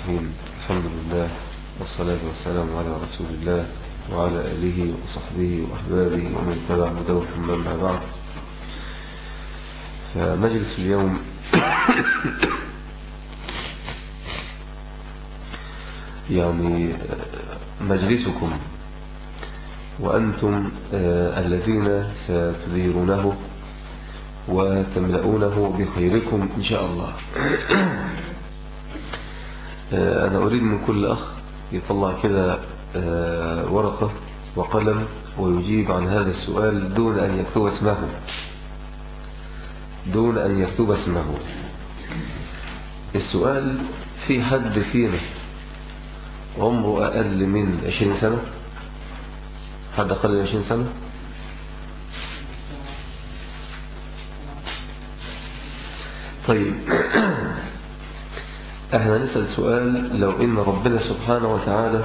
الرحيم الحمد لله والصلاة والسلام على رسول الله وعلى آله وصحبه وأحبابه ومن تبع هداه ثم أما بعد فمجلس اليوم يعني مجلسكم وأنتم الذين ستديرونه وتملؤونه بخيركم إن شاء الله أنا أريد من كل أخ يطلع كده ورقة وقلم ويجيب عن هذا السؤال دون أن يكتب اسمه دون أن يكتب اسمه السؤال في حد فينا عمره أقل من 20 سنة حد أقل من 20 سنة طيب احنا نسأل سؤال لو ان ربنا سبحانه وتعالى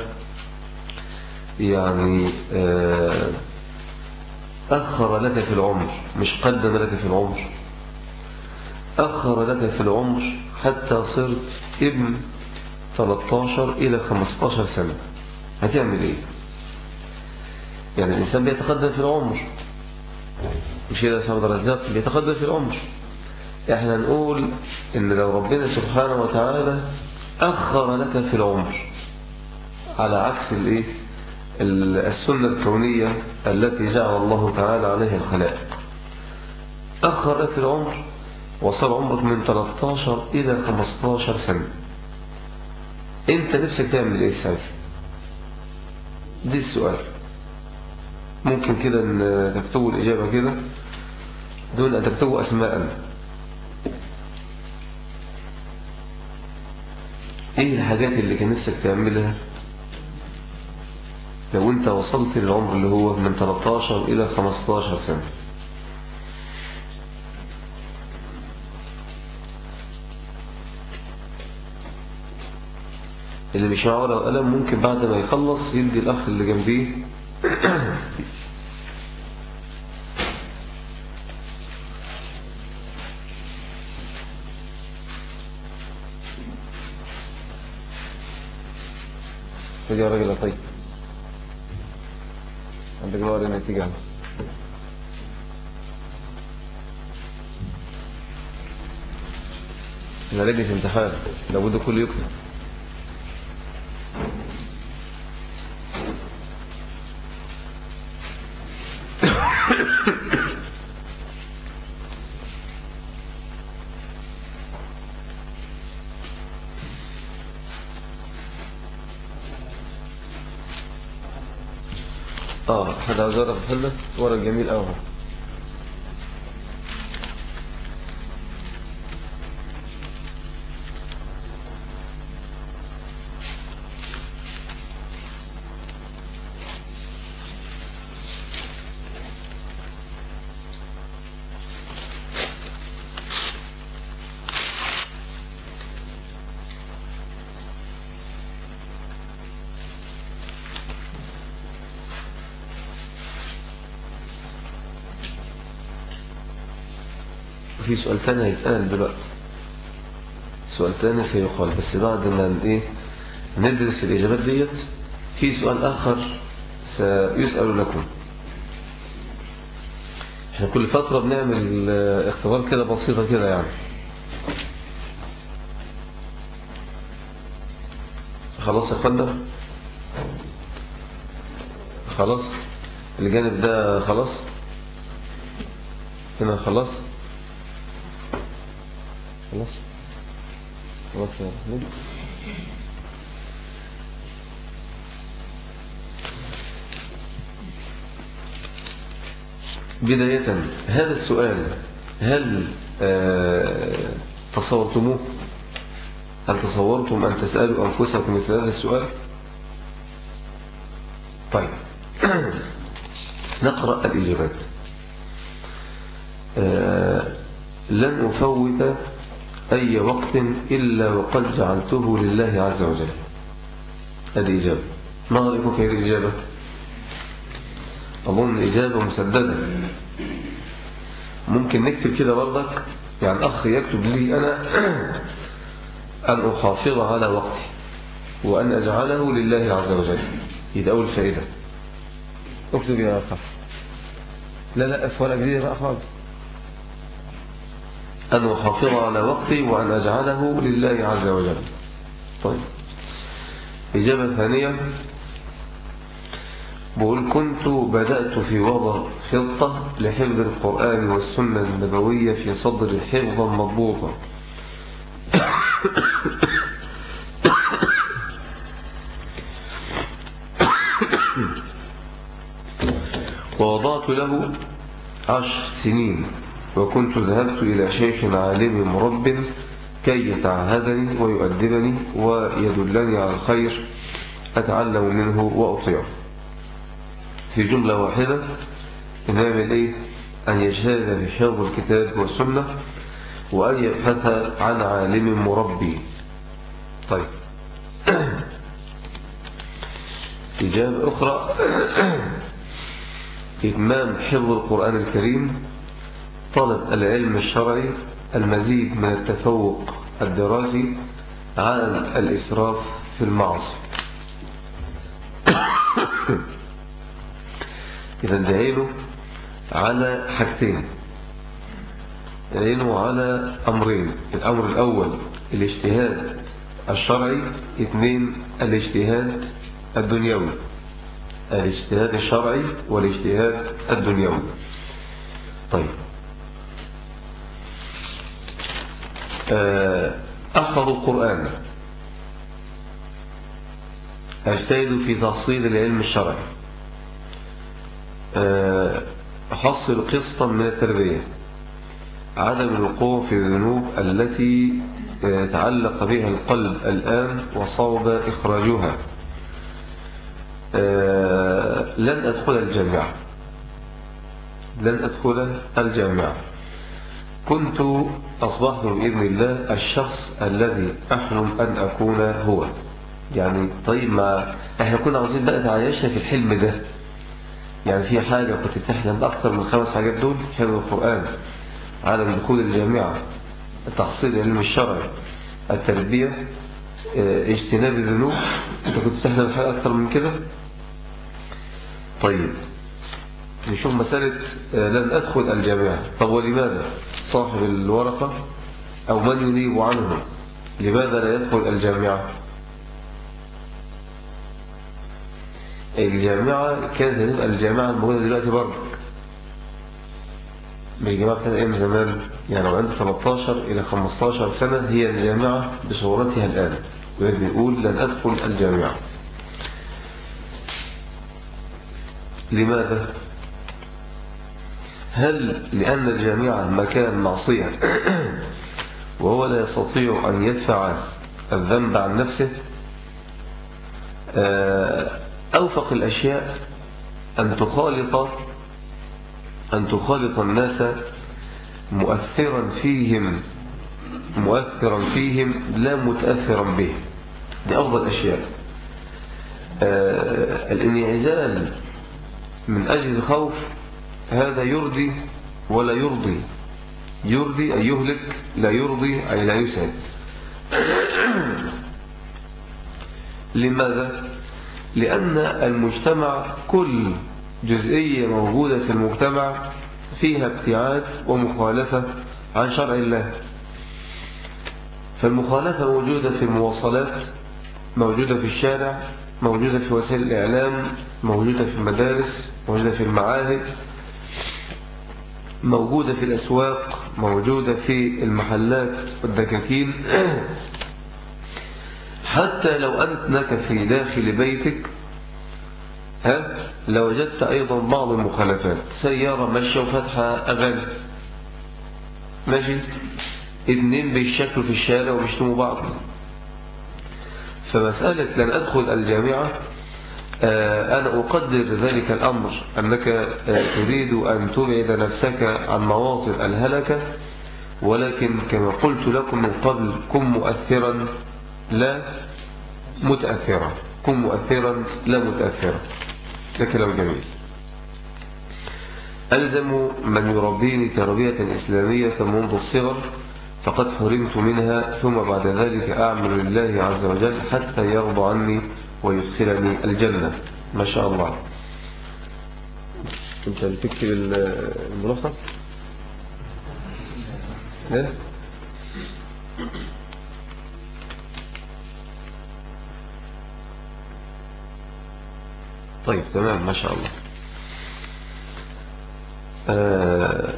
يعني أخر لك في العمر مش قدم لك في العمر أخر لك في العمر حتى صرت ابن 13 إلى 15 سنة هتعمل إيه يعني الإنسان بيتقدم في العمر مش كده سعود الرزاق بيتقدم في العمر احنا نقول ان لو ربنا سبحانه وتعالى اخر لك في العمر على عكس الايه السنة الكونية التي جعل الله تعالى عليها الخلائق أخر لك في العمر وصل عمرك من 13 إلى 15 سنة أنت نفسك تعمل إيه ساعتها دي السؤال ممكن كده أن تكتبوا الإجابة كده دون أن تكتبوا أسماء ايه الحاجات اللي كان نفسك تعملها لو انت وصلت للعمر اللي هو من 13 الى 15 سنة اللي مش معاه ورقه وقلم ممكن بعد ما يخلص يدي الاخ اللي جنبيه خد يا راجل طيب عندك الورقه دي ما تيجي عنها انا لجنة في امتحان لابد كل يكتب اه حد عاوز ورق حلة ورق جميل قوي في سؤال تاني هيتقال دلوقتي سؤال تاني سيقال بس بعد ما ايه ندرس الإجابات ديت في سؤال آخر سيسأل لكم احنا كل فترة بنعمل اختبار كده بسيطة كده يعني خلاص يا فندم خلاص الجانب ده خلاص هنا خلاص خلاص خلاص يا محمود بداية هذا السؤال هل آه تصورتموه هل تصورتم أن تسألوا أنفسكم مثل هذا السؤال طيب نقرأ الإجابات آه لن أفوت أي وقت إلا وقد جعلته لله عز وجل هذه إجابة ما رأيكم في هذه الإجابة أظن إجابة مسددة ممكن نكتب كده برضك يعني أخ يكتب لي أنا أن أحافظ على وقتي وأن أجعله لله عز وجل إذا أول فائدة اكتب يا أخي لا لا في ورقة جديدة بقى خالص أن أحافظ على وقتي وأن أجعله لله عز وجل طيب إجابة ثانية بقول كنت بدأت في وضع خطة لحفظ القرآن والسنة النبوية في صدر حفظا مضبوطا ووضعت له عشر سنين وكنت ذهبت إلى شيخ عالم مرب كي يتعهدني ويؤدبني ويدلني على الخير أتعلم منه وأطيعه في جملة واحدة نعمل إيه أن يجهد بحفظ الكتاب والسنة وأن يبحث عن عالم مربي طيب إجابة أخرى إتمام حفظ القرآن الكريم طلب العلم الشرعي المزيد من التفوق الدراسي عن الإسراف في المعصية إذا دعيله على حاجتين دعيله على أمرين الأمر الأول الاجتهاد الشرعي اثنين الاجتهاد الدنيوي الاجتهاد الشرعي والاجتهاد الدنيوي طيب آه، أحفظ القرآن أجتهد في تحصيل العلم الشرعي آه، أحصل قسطا من التربية عدم الوقوع في الذنوب التي آه، تعلق بها القلب الآن وصوب إخراجها لن أدخل الجامعة لن أدخل الجامعة كنت أصبحت بإذن الله الشخص الذي أحلم أن أكون هو يعني طيب ما احنا كنا عاوزين بقى تعيشنا في الحلم ده يعني في حاجة كنت بتحلم أكثر من خمس حاجات دول حفظ القرآن عدم دخول الجامعة تحصيل العلم الشرعي التربية اه، اجتناب الذنوب انت كنت بتحلم حاجة أكثر من كده طيب نشوف مسألة اه، لن أدخل الجامعة طب ولماذا صاحب الورقة أو من ينيب عنه لماذا لا يدخل الجامعة الجامعة كانت هتبقى الجامعة الموجودة دلوقتي برضك مش جامعة كانت أيام زمان يعني لو عندك 13 إلى 15 سنة هي الجامعة بصورتها الآن ويقول لن أدخل الجامعة لماذا؟ هل لأن الجامعة مكان معصية وهو لا يستطيع أن يدفع الذنب عن نفسه آه، أوفق الأشياء أن تخالط أن تخالط الناس مؤثرا فيهم مؤثرا فيهم لا متأثرا به دي أفضل الأشياء آه، الانعزال من أجل الخوف هذا يرضي ولا يرضي يرضي أي يهلك لا يرضي أي لا يسعد لماذا؟ لأن المجتمع كل جزئية موجودة في المجتمع فيها ابتعاد ومخالفة عن شرع الله فالمخالفة موجودة في المواصلات موجودة في الشارع موجودة في وسائل الإعلام موجودة في المدارس موجودة في المعاهد موجودة في الأسواق موجودة في المحلات والدكاكين حتى لو أنك في داخل بيتك ها لوجدت أيضا بعض المخالفات سيارة ماشية وفتحة أغاني ماشي اتنين بيشكلوا في الشارع وبيشتموا بعض فمسألة لن أدخل الجامعة آه، أنا أقدر ذلك الأمر أنك آه، تريد أن تبعد نفسك عن مواطن الهلكة ولكن كما قلت لكم من قبل كن مؤثرا لا متأثرا كن مؤثرا لا متأثرا ده كلام جميل ألزم من يربيني تربية إسلامية منذ الصغر فقد حرمت منها ثم بعد ذلك أعمل لله عز وجل حتى يرضى عني ويدخلني الجنة ما شاء الله انت بتكتب الملخص لا طيب تمام ما شاء الله آه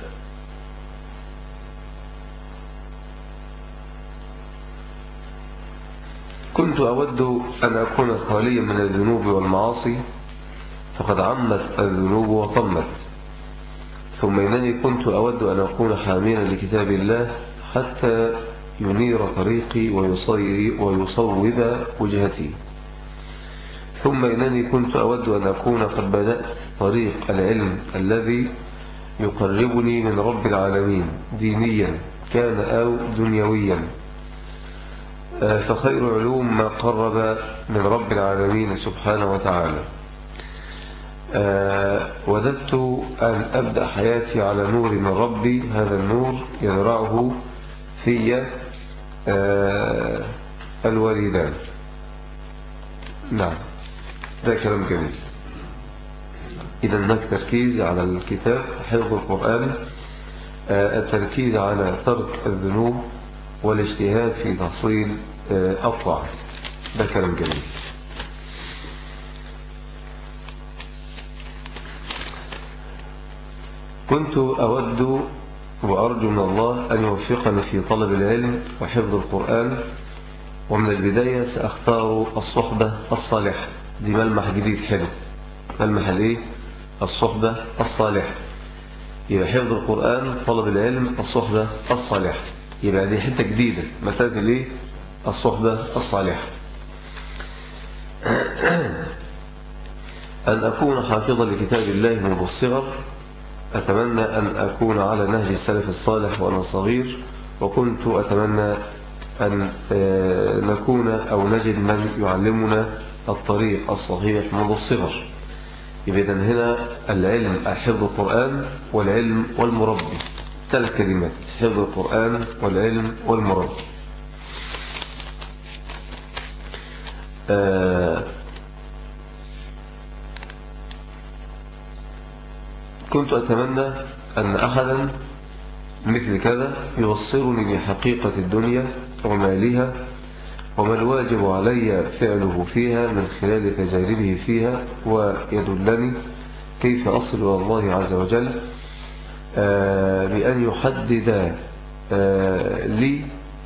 كنت أود أن أكون خاليا من الذنوب والمعاصي فقد عمت الذنوب وطمت ثم إنني كنت أود أن أكون حاميا لكتاب الله حتى ينير طريقي ويصوب وجهتي ثم إنني كنت أود أن أكون قد بدأت طريق العلم الذي يقربني من رب العالمين دينيا كان أو دنيويا آه، فخير علوم ما قرب من رب العالمين سبحانه وتعالى آه، وددت أن أبدأ حياتي على نور من ربي هذا النور يزرعه في آه، الوالدان نعم ده كلام جميل إذا هناك تركيز على الكتاب حفظ القرآن التركيز على ترك الذنوب والاجتهاد في تحصيل الطاعة ده كلام جميل كنت أود وأرجو من الله أن يوفقني في طلب العلم وحفظ القرآن ومن البداية سأختار الصحبة الصالحة دي ملمح جديد حلو ملمح الايه الصحبة الصالحة يبقى حفظ القرآن طلب العلم الصحبة الصالحة يبقى دي حتة جديدة مسألة الايه الصحبة الصالحة أن أكون حافظا لكتاب الله منذ الصغر أتمنى أن أكون على نهج السلف الصالح وأنا صغير وكنت أتمنى أن آه، نكون أو نجد من يعلمنا الطريق الصحيح منذ الصغر إذا هنا العلم حفظ القرآن والعلم والمربي ثلاث كلمات حفظ القرآن والعلم والمربي آه كنت أتمنى أن أحدا مثل كذا يوصلني بحقيقة الدنيا ومالها وما الواجب علي فعله فيها من خلال تجاربه فيها ويدلني كيف أصل إلى الله عز وجل آه بأن يحدد آه لي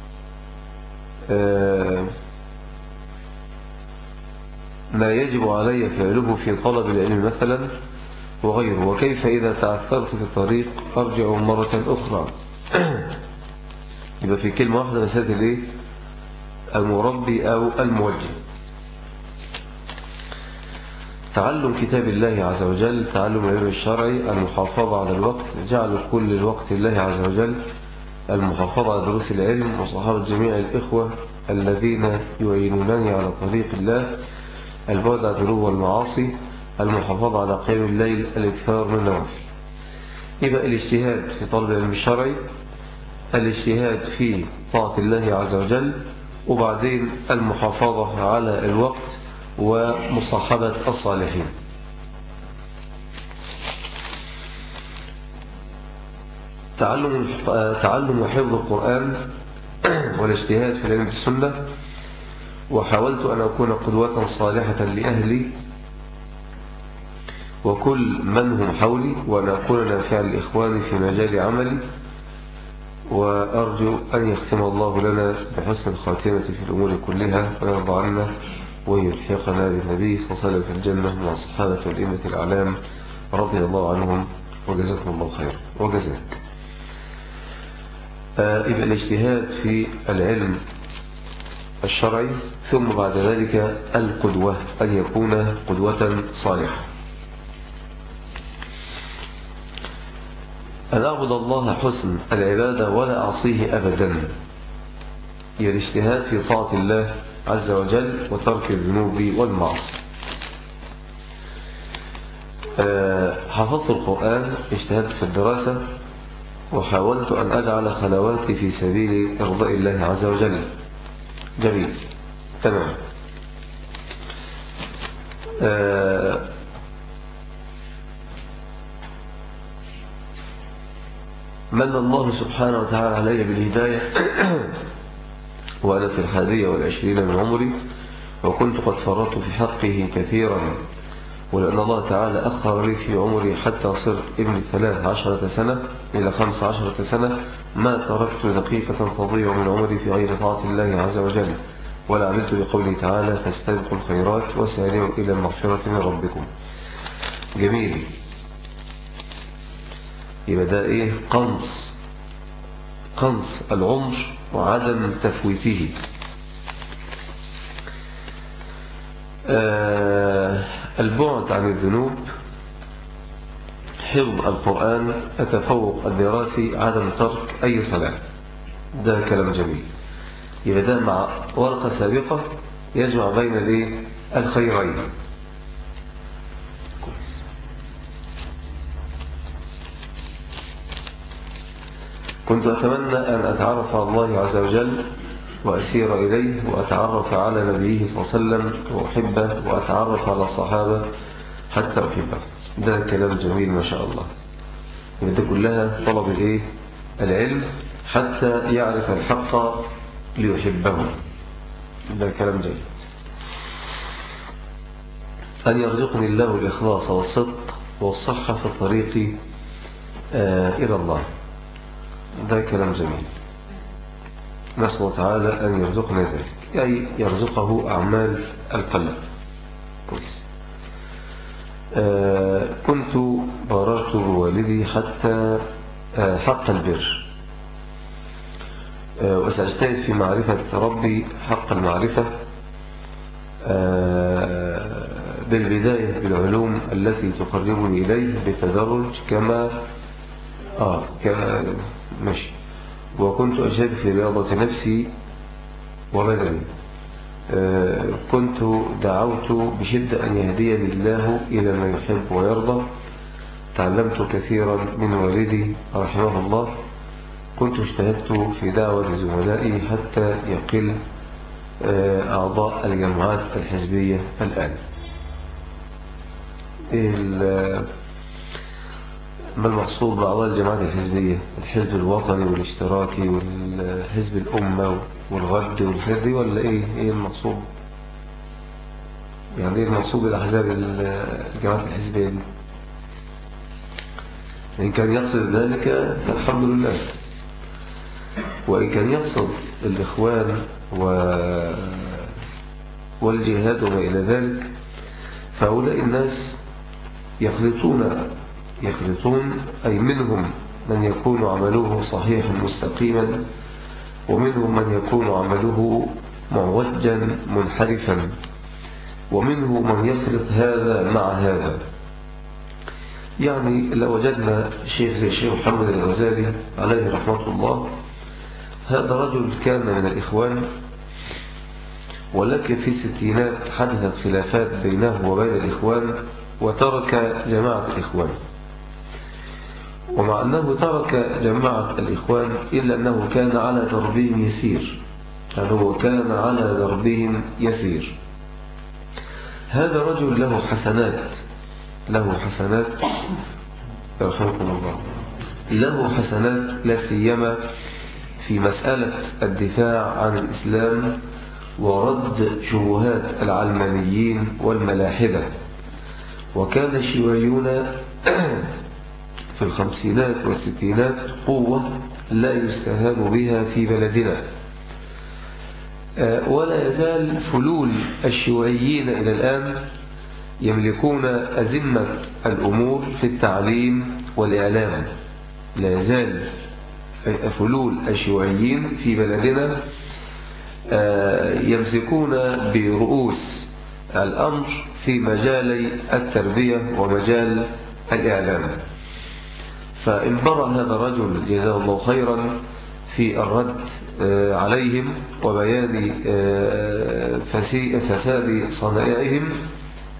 آه ما يجب علي فعله في طلب العلم مثلا وغيره وكيف إذا تعثرت في الطريق أرجع مرة أخرى يبقى في كلمة واحدة مسألة الإيه المربي أو الموجه تعلم كتاب الله عز وجل تعلم العلم الشرعي المحافظة على الوقت جعل كل الوقت الله عز وجل المحافظة على دروس العلم وصحابة جميع الإخوة الذين يعينونني على طريق الله البعد عن الذنوب والمعاصي المحافظة على قيام الليل الاكثار من النوافل يبقى الاجتهاد في طلب العلم الشرعي الاجتهاد في طاعة الله عز وجل وبعدين المحافظة على الوقت ومصاحبة الصالحين تعلم تعلم وحفظ القرآن والاجتهاد في العلم بالسنة وحاولت أن أكون قدوة صالحة لأهلي وكل من هم حولي وأن أكون نافعا لإخواني في مجال عملي وأرجو أن يختم الله لنا بحسن الخاتمة في الأمور كلها ويرضى عنا ويلحقنا بالنبي صلى الله عليه وسلم في الجنة مع الصحابة والإمة الأعلام رضي الله عنهم وجزاكم الله خير وجزاك آه يبقى الاجتهاد في العلم الشرعي ثم بعد ذلك القدوة أن يكون قدوة صالحة أن أعبد الله حسن العبادة ولا أعصيه أبدا هي الاجتهاد في طاعة الله عز وجل وترك الذنوب والمعصية آه، حفظت القرآن اجتهدت في الدراسة وحاولت أن أجعل خلواتي في سبيل إرضاء الله عز وجل جميل تمام آه من الله سبحانه وتعالى علي بالهداية وأنا في الحادية والعشرين من عمري وكنت قد فرطت في حقه كثيرا ولأن الله تعالى أخر لي في عمري حتى صرت ابن ثلاث عشرة سنة إلى خمس عشرة سنة ما تركت دقيقة تضيع من عمري في غير طاعة الله عز وجل ولا عملت بقوله تعالى فاستبقوا الخيرات وسارعوا إلى المغفرة من ربكم جميل يبقى ده إيه قنص قنص العمر وعدم تفويته آه البعد عن الذنوب حفظ القرآن التفوق الدراسي عدم ترك أي صلاة ده كلام جميل يبقى ده مع ورقة سابقة يجمع بين الايه الخيرين كنت أتمنى أن أتعرف على الله عز وجل وأسير إليه وأتعرف على نبيه صلى الله عليه وسلم وأحبه وأتعرف على الصحابة حتى أحبه ده كلام جميل ما شاء الله ده كلها طلب الايه العلم حتى يعرف الحق ليحبه ده كلام جيد أن يرزقني الله الإخلاص والصدق والصحة في الطريق آه إلى الله ده كلام جميل نسأل الله تعالى أن يرزقنا ذلك أي يرزقه أعمال القلب كويس آه كنت بررت بوالدي حتى آه حق البر آه وسأجتهد في معرفة ربي حق المعرفة آه بالبداية بالعلوم التي تقربني إليه بتدرج كما آه كما ماشي وكنت أجتهد في رياضة نفسي وبدني آه كنت دعوت بشدة أن يهديني الله إلى ما يحب ويرضى تعلمت كثيرا من والدي رحمه الله كنت اجتهدت في دعوة زملائي حتى يقل آه أعضاء الجماعات الحزبية الآن ما المقصود بأعضاء الجماعات الحزبية الحزب الوطني والاشتراكي والحزب الأمة والغد والحاجات دي ولا إيه إيه المقصود يعني إيه المقصود بالأحزاب الجماعات الحزبية دي إن كان يقصد ذلك فالحمد لله وإن كان يقصد الإخوان و... والجهاد وما إلى ذلك فهؤلاء الناس يخلطون يخلطون أي منهم من يكون عمله صحيحا مستقيما ومنهم من يكون عمله معوجا منحرفا ومنه من يخلط هذا مع هذا يعني لو وجدنا شيخ زي الشيخ محمد الغزالي عليه رحمة الله هذا رجل كان من الإخوان ولكن في الستينات حدثت خلافات بينه وبين الإخوان وترك جماعة الإخوان ومع أنه ترك جماعة الإخوان إلا أنه كان على دربهم يسير يعني هو كان على دربهم يسير هذا رجل له حسنات له حسنات يرحمكم الله له حسنات لا سيما في مسألة الدفاع عن الإسلام ورد شبهات العلمانيين والملاحدة وكان الشيوعيون في الخمسينات والستينات قوة لا يستهان بها في بلدنا ولا يزال فلول الشيوعيين إلى الآن يملكون أزمة الأمور في التعليم والإعلام لا يزال فلول الشيوعيين في بلدنا يمسكون برؤوس الأمر في مجال التربية ومجال الإعلام فانبرأ هذا الرجل جزاه الله خيرا في الرد عليهم وبيان فساد صنائعهم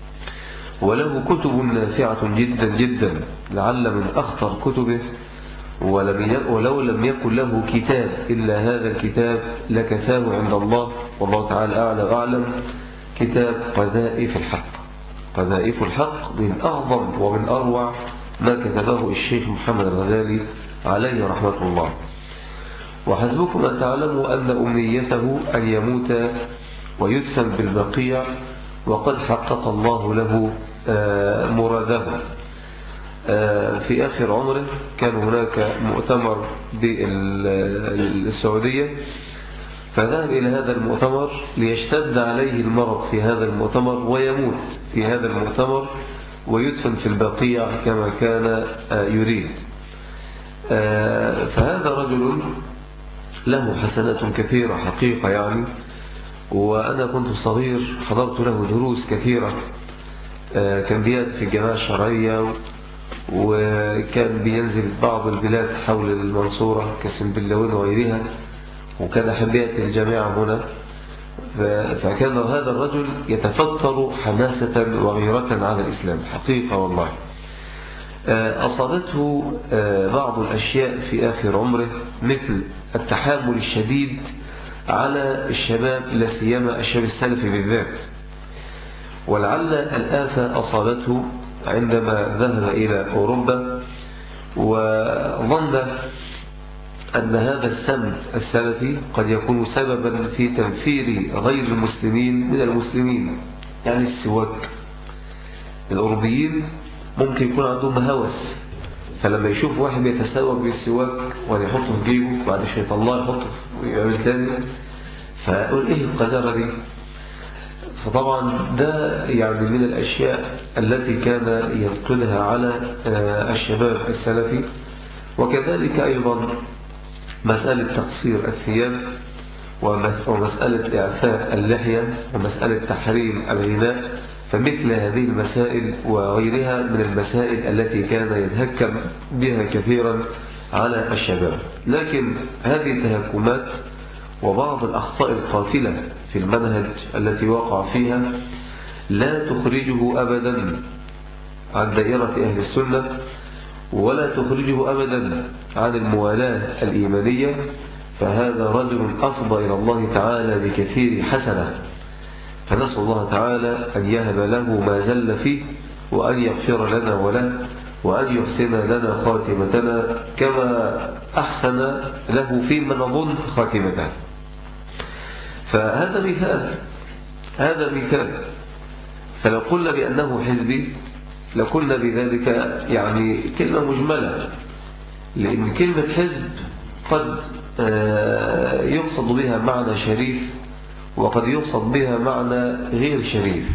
وله كتب نافعة جدا جدا لعل من أخطر كتبه ولم ولو لم يكن له كتاب إلا هذا الكتاب لكفاه عند الله والله تعالى أعلى وأعلم كتاب قذائف الحق قذائف الحق من أعظم ومن أروع ما كتبه الشيخ محمد الغزالي عليه رحمة الله وحسبكم أن تعلموا أن أمنيته أن يموت ويدفن بالبقيع وقد حقق الله له آه، مراده آه، في آخر عمره كان هناك مؤتمر بالسعودية فذهب إلى هذا المؤتمر ليشتد عليه المرض في هذا المؤتمر ويموت في هذا المؤتمر ويدفن في البقيع كما كان آه، يريد فهذا رجل له حسنات كثيرة حقيقة يعني وأنا كنت صغير حضرت له دروس كثيرة آه، كان بيات في الجماعة الشرعية وكان بينزل بعض البلاد حول المنصورة كسنبلاوين وغيرها وكان أحبية الجامعة هنا فكان هذا الرجل يتفكر حماسة وغيرة على الإسلام حقيقة والله آه، أصابته آه، بعض الأشياء في آخر عمره مثل التحامل الشديد على الشباب لا سيما الشباب السلفي بالذات ولعل الآفة أصابته عندما ذهب إلى أوروبا وظن أن هذا السمت السلفي قد يكون سببا في تنفير غير المسلمين من المسلمين يعني السواك الأوروبيين ممكن يكون عندهم هوس فلما يشوف واحد يتسوق بالسواك ولا يحطه في جيبه بعد شويه يطلعه يحطه ويعمل تاني فأقول ايه القذارة دي فطبعا ده يعني من الأشياء التي كان ينقلها على آه، الشباب السلفي وكذلك أيضا مسألة تقصير الثياب ومسألة إعفاء اللحية ومسألة تحريم الغناء فمثل هذه المسائل وغيرها من المسائل التي كان يتهكم بها كثيرا على الشباب لكن هذه التهكمات وبعض الأخطاء القاتلة في المنهج التي وقع فيها لا تخرجه أبدا عن دائرة أهل السنة ولا تخرجه أبدا عن الموالاة الإيمانية فهذا رجل أفضى إلى الله تعالى بكثير حسنة فنسأل الله تعالى أن يهب له ما زل فيه وأن يغفر لنا وله وأن يحسن لنا خاتمتنا كما أحسن له فيما نظن خاتمته فهذا مثال هذا مثال فلو قلنا بأنه حزبي لقلنا بذلك يعني كلمة مجملة لأن كلمة حزب قد آه، يقصد بها معنى شريف وقد يقصد بها معنى غير شريف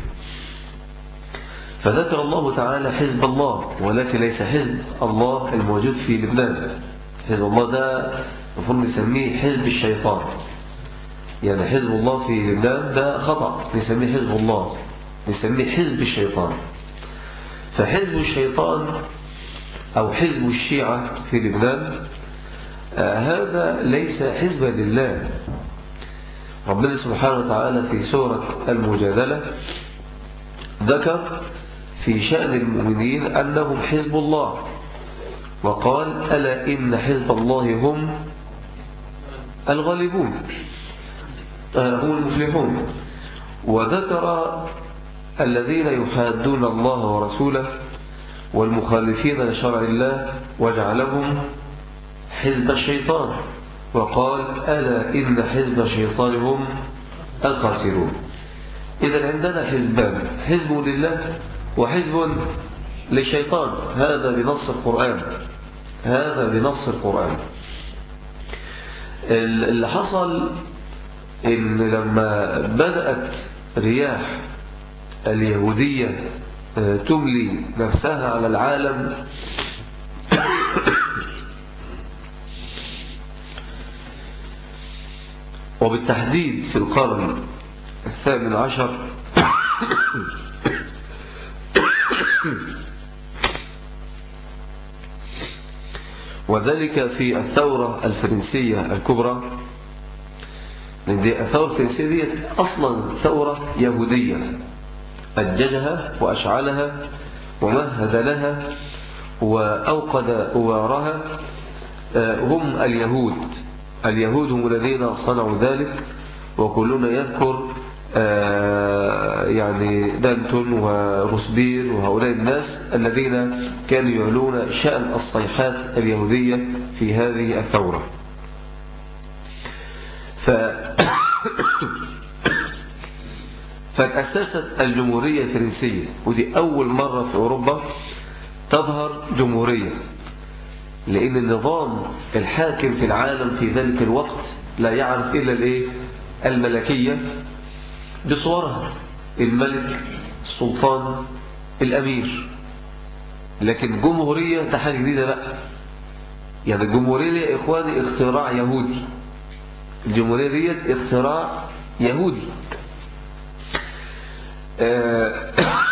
فذكر الله تعالى حزب الله ولكن ليس حزب الله الموجود في لبنان حزب الله ده المفروض نسميه حزب الشيطان يعني حزب الله في لبنان ده خطأ نسميه حزب الله نسميه حزب الشيطان فحزب الشيطان أو حزب الشيعة في لبنان آه هذا ليس حزبا لله ربنا سبحانه وتعالى في سورة المجادلة ذكر في شأن المؤمنين أنهم حزب الله وقال ألا إن حزب الله هم الغالبون آه، هم المفلحون وذكر الذين يحادون الله ورسوله والمخالفين لشرع الله وجعلهم حزب الشيطان وقال ألا إن حزب الشيطان هم الخاسرون إذا عندنا حزبان حزب لله وحزب للشيطان هذا بنص القرآن هذا بنص القرآن اللي حصل إن لما بدأت رياح اليهودية آه، تملي نفسها على العالم وبالتحديد في القرن الثامن عشر وذلك في الثورة الفرنسية الكبرى الثورة الفرنسية دي أصلا ثورة يهودية أججها وأشعلها ومهد لها وأوقد أوارها آه، هم اليهود اليهود هم الذين صنعوا ذلك وكلنا يذكر آه، يعني دانتون ورسبير وهؤلاء الناس الذين كانوا يعلون شأن الصيحات اليهودية في هذه الثورة ف... فتأسست الجمهورية الفرنسية ودي أول مرة في أوروبا تظهر جمهورية لأن النظام الحاكم في العالم في ذلك الوقت لا يعرف إلا الإيه؟ الملكية بصورها الملك السلطان الأمير لكن جمهورية ده حاجة جديدة بقى يعني الجمهورية يا إخواني اختراع يهودي الجمهورية ديت اختراع يهودي آه،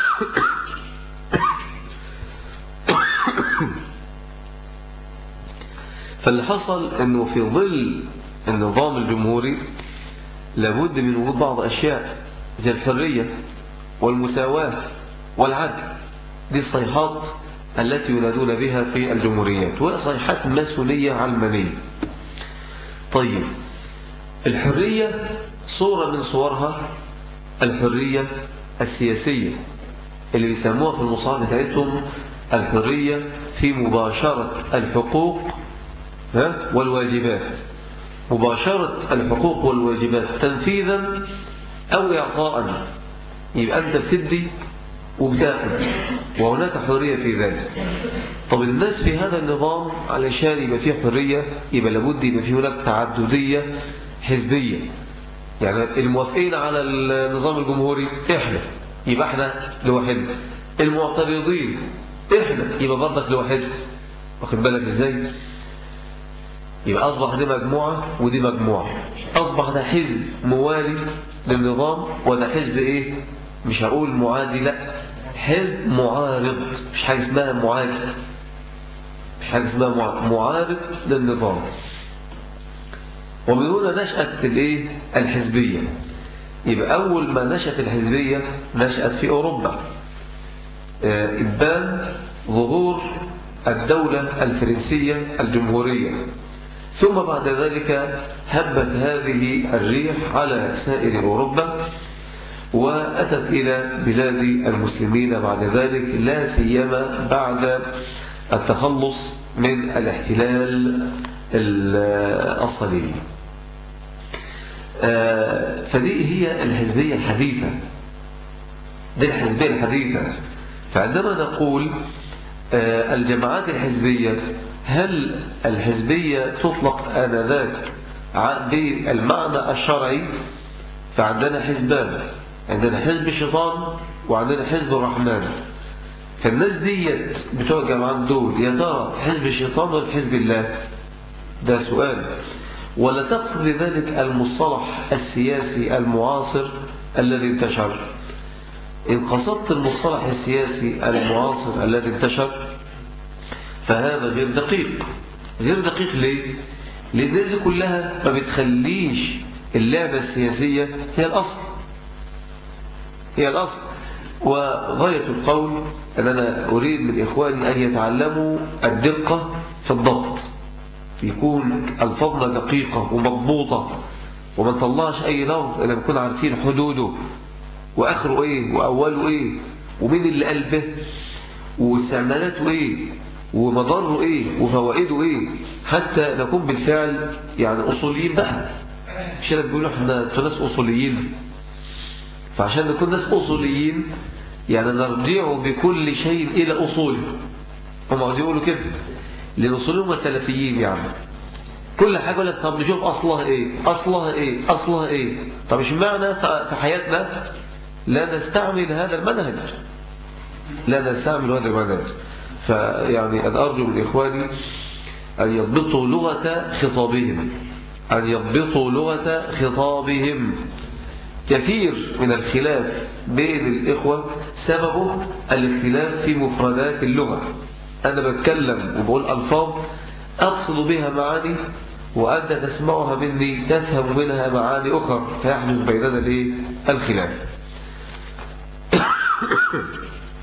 فاللي حصل انه في ظل النظام الجمهوري لابد من وجود بعض أشياء زي الحرية والمساواة والعدل دي الصيحات التي ينادون بها في الجمهوريات وهي صيحات ماسونية علمانية طيب الحرية صورة من صورها الحرية السياسية اللي بيسموها في المصاحف بتاعتهم الحرية في مباشرة الحقوق والواجبات مباشرة الحقوق والواجبات تنفيذا أو إعطاء يبقى أنت بتدي وبتاخد وهناك حرية في ذلك طب الناس في هذا النظام علشان يبقى فيه حرية يبقى لابد يبقى فيه هناك تعددية حزبية يعني الموافقين على النظام الجمهوري احنا يبقى احنا لوحدنا المعترضين احنا يبقى برضك لوحدنا واخد بالك ازاي يبقى أصبح دي مجموعة ودي مجموعة أصبح ده حزب موالي للنظام وده حزب إيه مش هقول معادي لا حزب معارض مش حاجة اسمها معادي مش حاجة اسمها معارض للنظام ومن هنا نشأت الايه الحزبية يبقى أول ما نشأت الحزبية نشأت في أوروبا آه، إبان ظهور الدولة الفرنسية الجمهورية ثم بعد ذلك هبت هذه الريح على سائر أوروبا وأتت إلى بلاد المسلمين بعد ذلك لا سيما بعد التخلص من الاحتلال الصليبي آه، فدي هي الحزبية الحديثة دي الحزبية الحديثة فعندما نقول آه، الجماعات الحزبية هل الحزبية تطلق آنذاك بالمعنى الشرعي فعندنا حزبان عندنا حزب الشيطان وعندنا حزب الرحمن فالناس ديت بتوع الجماعات دول يا ترى حزب الشيطان ولا حزب الله ده سؤال ولا تقصد بذلك المصطلح السياسي المعاصر الذي انتشر إن قصدت المصطلح السياسي المعاصر الذي انتشر فهذا غير دقيق غير دقيق ليه؟ لأن الناس كلها ما بتخليش اللعبة السياسية هي الأصل هي الأصل وغاية القول أن أنا أريد من إخواني أن يتعلموا الدقة في الضبط يكون الفضل دقيقة ومضبوطة وما نطلعش أي لفظ إلا نكون عارفين حدوده وآخره إيه وأوله إيه ومين اللي قلبه واستعمالاته إيه ومضره ايه وفوائده ايه حتى نكون بالفعل يعني اصوليين بقى الشرع بيقولوا احنا ناس اصوليين فعشان نكون ناس اصوليين يعني نرجع بكل شيء الى اصوله هم عاوزين يقولوا كده لان اصولهم سلفيين يعني كل حاجه يقول لك طب نشوف اصلها ايه اصلها ايه اصلها ايه طب مش معنى في حياتنا لا نستعمل هذا المنهج لا نستعمل هذا المنهج فيعني أنا أرجو من إخواني أن يضبطوا لغة خطابهم أن يضبطوا لغة خطابهم كثير من الخلاف بين الإخوة سببه الاختلاف في مفردات اللغة أنا بتكلم وبقول ألفاظ أقصد بها معاني وأنت تسمعها مني تفهم منها معاني أخرى فيحدث بيننا الخلاف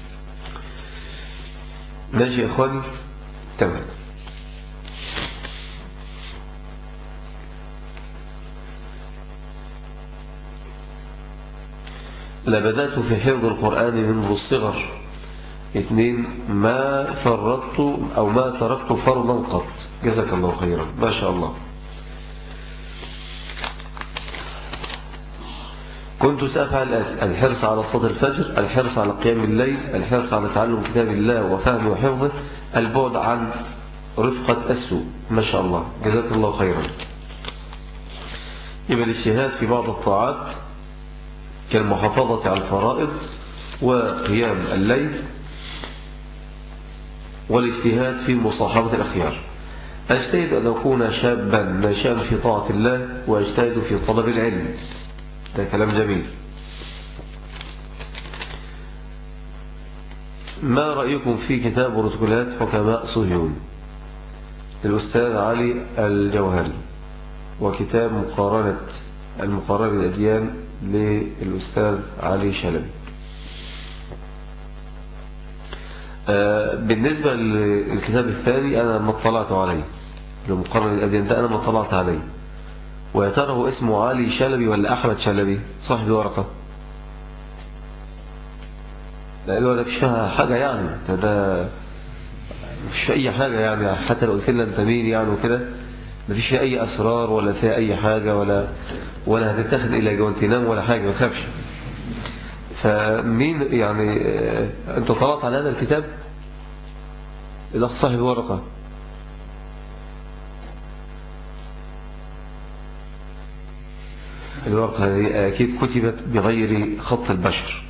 ماشي يا اخواني تمام لبدأت في حفظ القرآن منذ الصغر اثنين ما فرطت أو ما تركت فرضا قط جزاك الله خيرا ما شاء الله كنت سأفعل الآتي الحرص على صلاة الفجر الحرص على قيام الليل الحرص على تعلم كتاب الله وفهمه وحفظه البعد عن رفقة السوء ما شاء الله جزاك الله خيرا يبقى الاجتهاد في بعض الطاعات كالمحافظة على الفرائض وقيام الليل والاجتهاد في مصاحبة الأخيار أجتهد أن أكون شابا ناشئا في طاعة الله وأجتهد في طلب العلم ده كلام جميل ما رأيكم في كتاب بروتوكولات حكماء صهيون الأستاذ علي الجوهري وكتاب مقارنة المقارنة بالأديان للأستاذ علي شلبي آه، بالنسبة للكتاب الثاني أنا ما اطلعت عليه لمقارنة الأديان ده أنا ما اطلعت عليه ويا ترى هو اسمه علي شلبي ولا أحمد شلبي صاحب ورقة لا ده مش فيها حاجة يعني ده مش في أي حاجة يعني حتى لو قلت لنا أنت مين يعني وكده مفيش فيها أي أسرار ولا فيها أي حاجة ولا ولا هتتاخد إلى جوانتينام ولا حاجة ما تخافش فمين يعني آه، أنت طلعت على هذا الكتاب الأخ صاحب ورقة الورقة هذه أكيد كتبت بغير خط البشر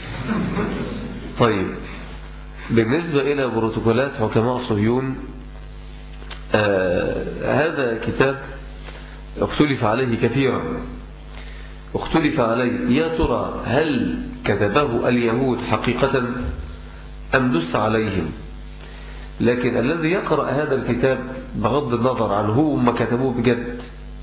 طيب بالنسبة إلى بروتوكولات حكماء صهيون آه هذا كتاب اختلف عليه كثيرا اختلف عليه يا ترى هل كتبه اليهود حقيقة أم دس عليهم لكن الذي يقرأ هذا الكتاب بغض النظر عن هو ما كتبوه بجد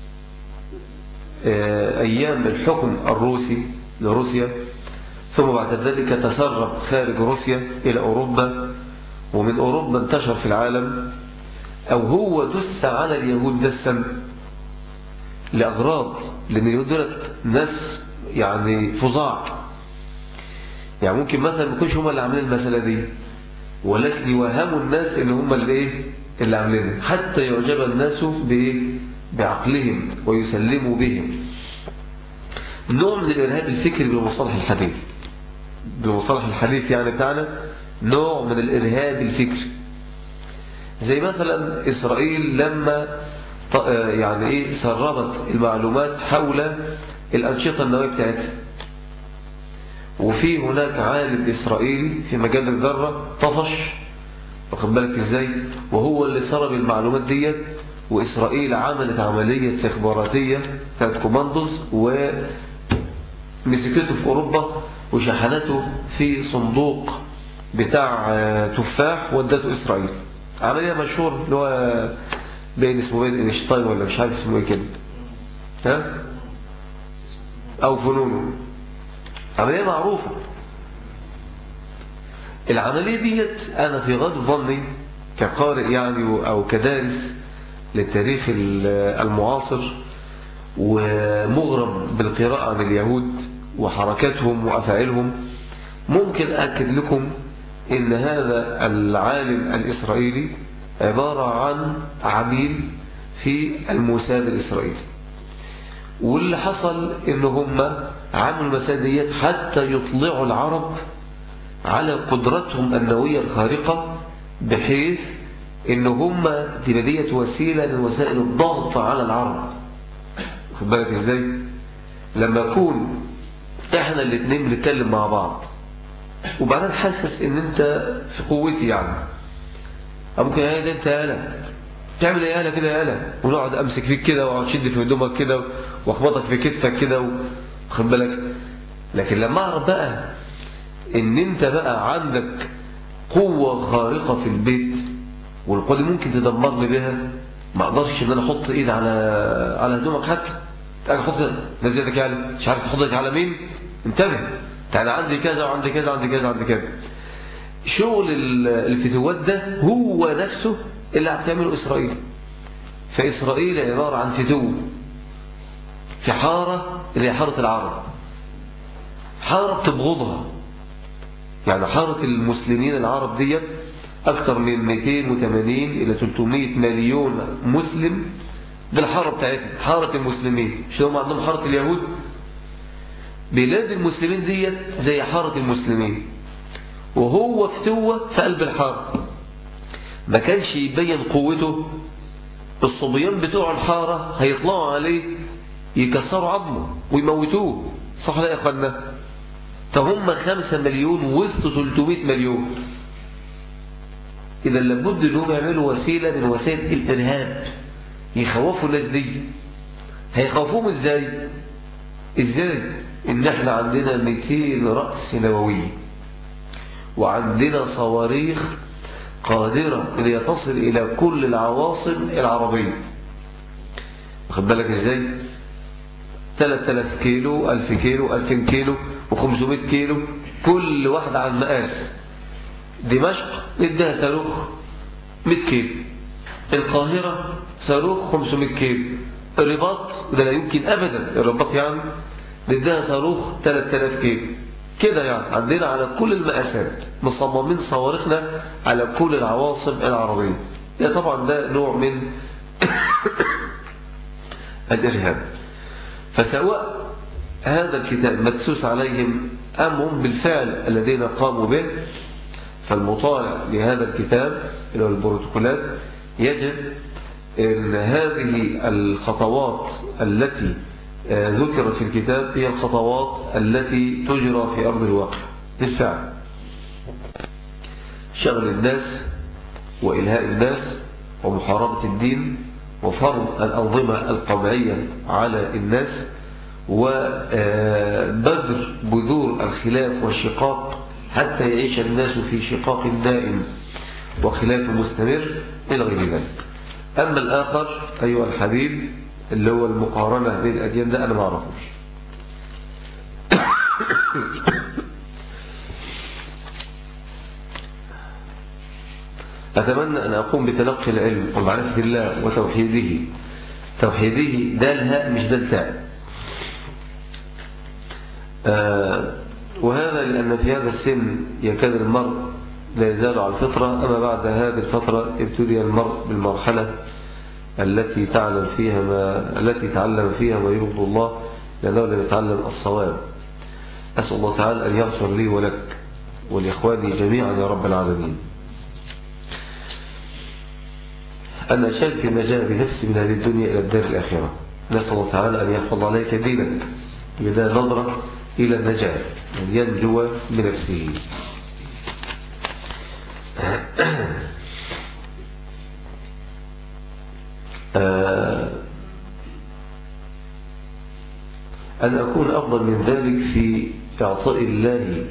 آه، أيام الحكم الروسي لروسيا ثم بعد ذلك تسرب خارج روسيا إلى أوروبا ومن أوروبا انتشر في العالم أو هو دس على اليهود دسا لأغراض لأن اليهود دولت ناس يعني فظاع يعني ممكن مثلا ما يكونش هم اللي عاملين المسألة دي ولكن يوهموا الناس ان هم اللي ايه اللي عاملينها حتى يعجب الناس بايه بعقلهم ويسلموا بهم نوع من الارهاب الفكري بمصالح الحديث بمصالح الحديث يعني بتاعنا نوع من الارهاب الفكري زي مثلا اسرائيل لما يعني ايه سربت المعلومات حول الانشطه النوويه بتاعتها وفي هناك عالم إسرائيلي في مجال الذرة طفش واخد بالك ازاي وهو اللي سرب المعلومات ديت وإسرائيل عملت عملية استخباراتية كانت كوماندوز ومسكته في أوروبا وشحنته في صندوق بتاع تفاح ودته إسرائيل عملية مشهور اللي هو بين اسمه بين إنشتاين ولا مش عارف اسمه ايه كده ها أو فنونه عملية معروفة العملية ديت أنا في غد ظني كقارئ يعني أو كدارس للتاريخ المعاصر ومغرم بالقراءة عن اليهود وحركاتهم وأفعالهم ممكن أكد لكم إن هذا العالم الإسرائيلي عبارة عن عميل في الموساد الإسرائيلي واللي حصل إن هم عملوا المسائل ديت حتى يطلعوا العرب على قدرتهم النووية الخارقة بحيث ان هم دي ديت وسيلة من وسائل الضغط على العرب خد بالك ازاي لما يكون احنا الاثنين بنتكلم مع بعض وبعدين حاسس ان انت في قوتي يعني ممكن يا ده انت يالا تعمل ايه يالا كده يالا ونقعد امسك فيك كده واقعد شد في هدومك كده واخبطك في كتفك كده واخد بالك لكن لما اعرف بقى ان انت بقى عندك قوة خارقة في البيت والقوة دي ممكن تدمرني بها ما اقدرش ان انا احط ايد على على هدومك حتى انا احط نزلتك يعني مش عارف تحطك على مين انتبه يعني عندي كذا وعندي كذا وعندي كذا وعندي كذا شغل الفتوات ده هو نفسه اللي هتعمله اسرائيل فاسرائيل عبارة عن فتو في حارة اللي هي حارة العرب حارة بتبغضها يعني حارة المسلمين العرب ديت أكثر من 280 إلى 300 مليون مسلم بالحارة بتاعتهم حارة المسلمين مش هم عندهم حارة اليهود بلاد المسلمين ديت زي حارة المسلمين وهو فتوة في قلب الحارة ما كانش يبين قوته الصبيان بتوع الحارة هيطلعوا عليه يكسروا عظمه ويموتوه صح لا يا أخوانا فهم خمسة مليون وسط 300 مليون إذا لابد أنهم يعملوا وسيلة من وسائل الإرهاب يخوفوا الناس دي هيخوفوهم إزاي إزاي إن إحنا عندنا 200 رأس نووي وعندنا صواريخ قادرة أن تصل إلى كل العواصم العربية واخد بالك إزاي 3000 كيلو 1000 كيلو 2000 كيلو و500 كيلو كل واحدة على المقاس دمشق نديها صاروخ 100 كيلو القاهرة صاروخ 500 كيلو الرباط وده لا يمكن أبدا الرباط يعني نديها صاروخ 3000 كيلو كده يعني عندنا على كل المقاسات مصممين صواريخنا على كل العواصم العربية ده طبعا ده نوع من الإرهاب فسواء هذا الكتاب مدسوس عليهم أم هم بالفعل الذين قاموا به فالمطالع لهذا الكتاب اللي هو البروتوكولات يجد أن هذه الخطوات التي آه، ذكرت في الكتاب هي الخطوات التي تجرى في أرض الواقع بالفعل شغل الناس وإلهاء الناس ومحاربة الدين وفرض الأنظمة القمعية على الناس وبذر بذور الخلاف والشقاق حتى يعيش الناس في شقاق دائم وخلاف مستمر إلى غير ذلك أما الآخر أيها الحبيب اللي هو المقارنة بين الأديان ده أنا ما أعرفوش أتمنى أن أقوم بتلقي العلم ومعرفة الله وتوحيده توحيده ده الهاء مش ده التاء آه وهذا لأن في هذا السن يكاد المرء لا يزال على الفطرة أما بعد هذه الفترة ابتلي المرء بالمرحلة التي تعلم فيها ما التي تعلم فيها ما يرضي الله لأنه لم يتعلم الصواب أسأل الله تعالى أن يغفر لي ولك ولإخواني جميعا يا رب العالمين أن أشاهد في مجال بنفسي من هذه الدنيا إلى الدار الآخرة نسأل الله تعالى أن يحفظ عليك دينك بدا نظرة إلى النجاة أن ينجو بنفسه آه، أن أكون أفضل من ذلك في إعطاء الله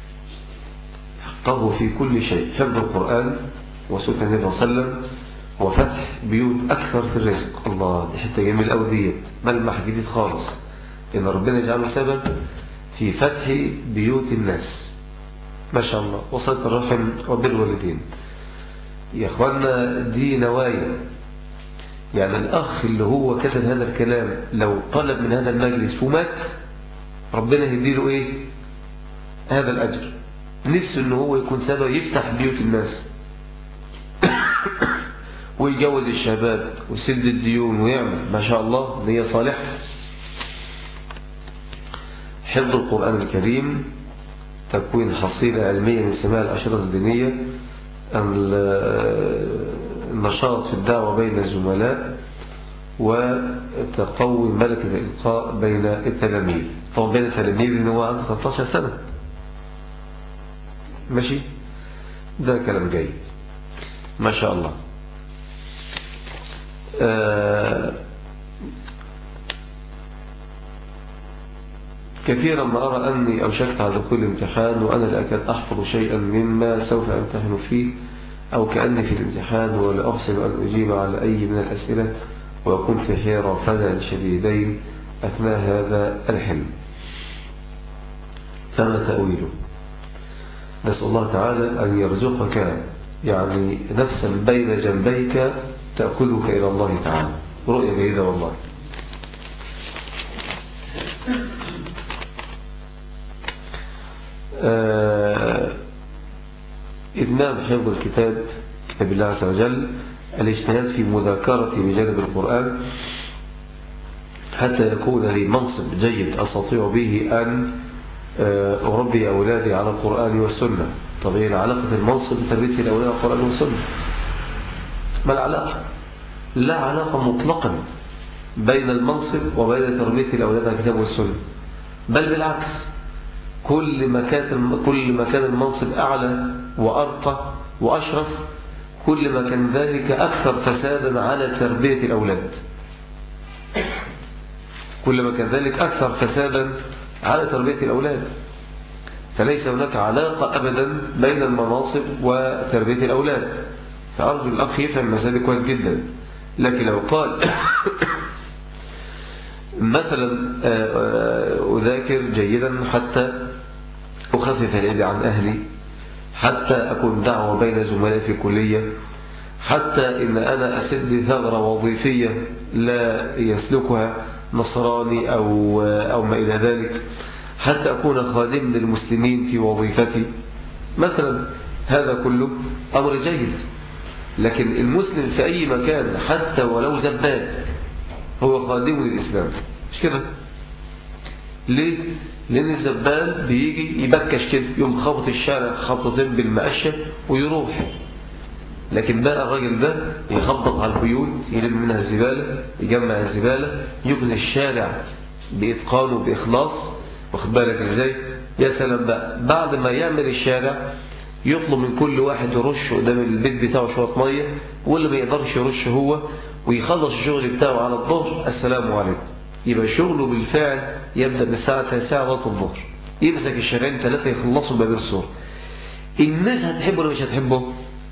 حقه في كل شيء حفظ القرآن وسنة النبي صلى الله عليه وسلم وفتح بيوت أكثر في الرزق الله دي حتة جميل أوي ديت ملمح جديد خالص إن ربنا يجعله سبب في فتح بيوت الناس ما شاء الله وصلت الرحم وبر الوالدين يا أخوانا دي نوايا يعني الأخ اللي هو كتب هذا الكلام لو طلب من هذا المجلس ومات ربنا يديله إيه هذا الأجر نفسه إن هو يكون سبب يفتح بيوت الناس ويجوز الشباب ويسد الديون ويعمل ما شاء الله نية صالحة حفظ القرآن الكريم تكوين حصيلة علمية من سماع الأشرطة الدينية النشاط في الدعوة بين الزملاء وتقوي ملكة الإلقاء بين التلاميذ طبعا بين التلاميذ إنه هو عنده 13 سنة ماشي ده كلام جيد ما شاء الله آه كثيرا ما أرى أني أوشكت على دخول الامتحان وأنا لا أكاد أحفظ شيئا مما سوف أمتحن فيه أو كأني في الامتحان ولا أحسن أن أجيب على أي من الأسئلة وأكون في حيرة فزع شديدين أثناء هذا الحلم فما تأويله نسأل الله تعالى أن يرزقك يعني نفسا بين جنبيك تأخذك إلى الله تعالى رؤية جيدة والله آه إتمام حفظ الكتاب كتاب الله عز وجل الاجتهاد في مذاكرة بجانب القرآن حتى يكون لي منصب جيد أستطيع به أن آه، أربي أولادي على القرآن والسنة طب إيه علاقة المنصب بتربية الأولاد على القرآن والسنة ما العلاقة لا علاقة مطلقا بين المنصب وبين تربية الأولاد على الكتاب والسنة بل بالعكس كل ما كان كل ما كان المنصب أعلى وأرقى وأشرف كل ما كان ذلك أكثر فسادا على تربية الأولاد كل ما كان ذلك أكثر فسادا على تربية الأولاد فليس هناك علاقة أبدا بين المناصب وتربية الأولاد فأرجو الأخ يفهم المسألة كويس جدا لكن لو قال مثلا آه، آه، أذاكر جيدا حتى أخفف العيد عن أهلي حتى أكون دعوة بين زملائي في الكلية حتى إن أنا أسد ثغرة وظيفية لا يسلكها نصراني أو, أو ما إلى ذلك حتى أكون خادم للمسلمين في وظيفتي مثلا هذا كله أمر جيد لكن المسلم في أي مكان حتى ولو زبال هو خادم للإسلام مش كده ليه؟ لأن الزبال بيجي يبكش كده يوم خبط الشارع خبطتين بالمقشة ويروح لكن بقى الراجل ده يخبط على البيوت يلم منها الزبالة يجمع الزبالة يبني الشارع بإتقان وبإخلاص واخد بالك ازاي يا سلام بقى بعد ما يعمل الشارع يطلب من كل واحد يرش قدام البيت بتاعه شوية مية واللي ما يقدرش يرش هو ويخلص الشغل بتاعه على الظهر السلام عليكم يبقى شغله بالفعل يبدأ من الساعة 9 لغايه الظهر يمسك الشارعين ثلاثة يخلصوا باب السور الناس هتحبه ولا مش هتحبه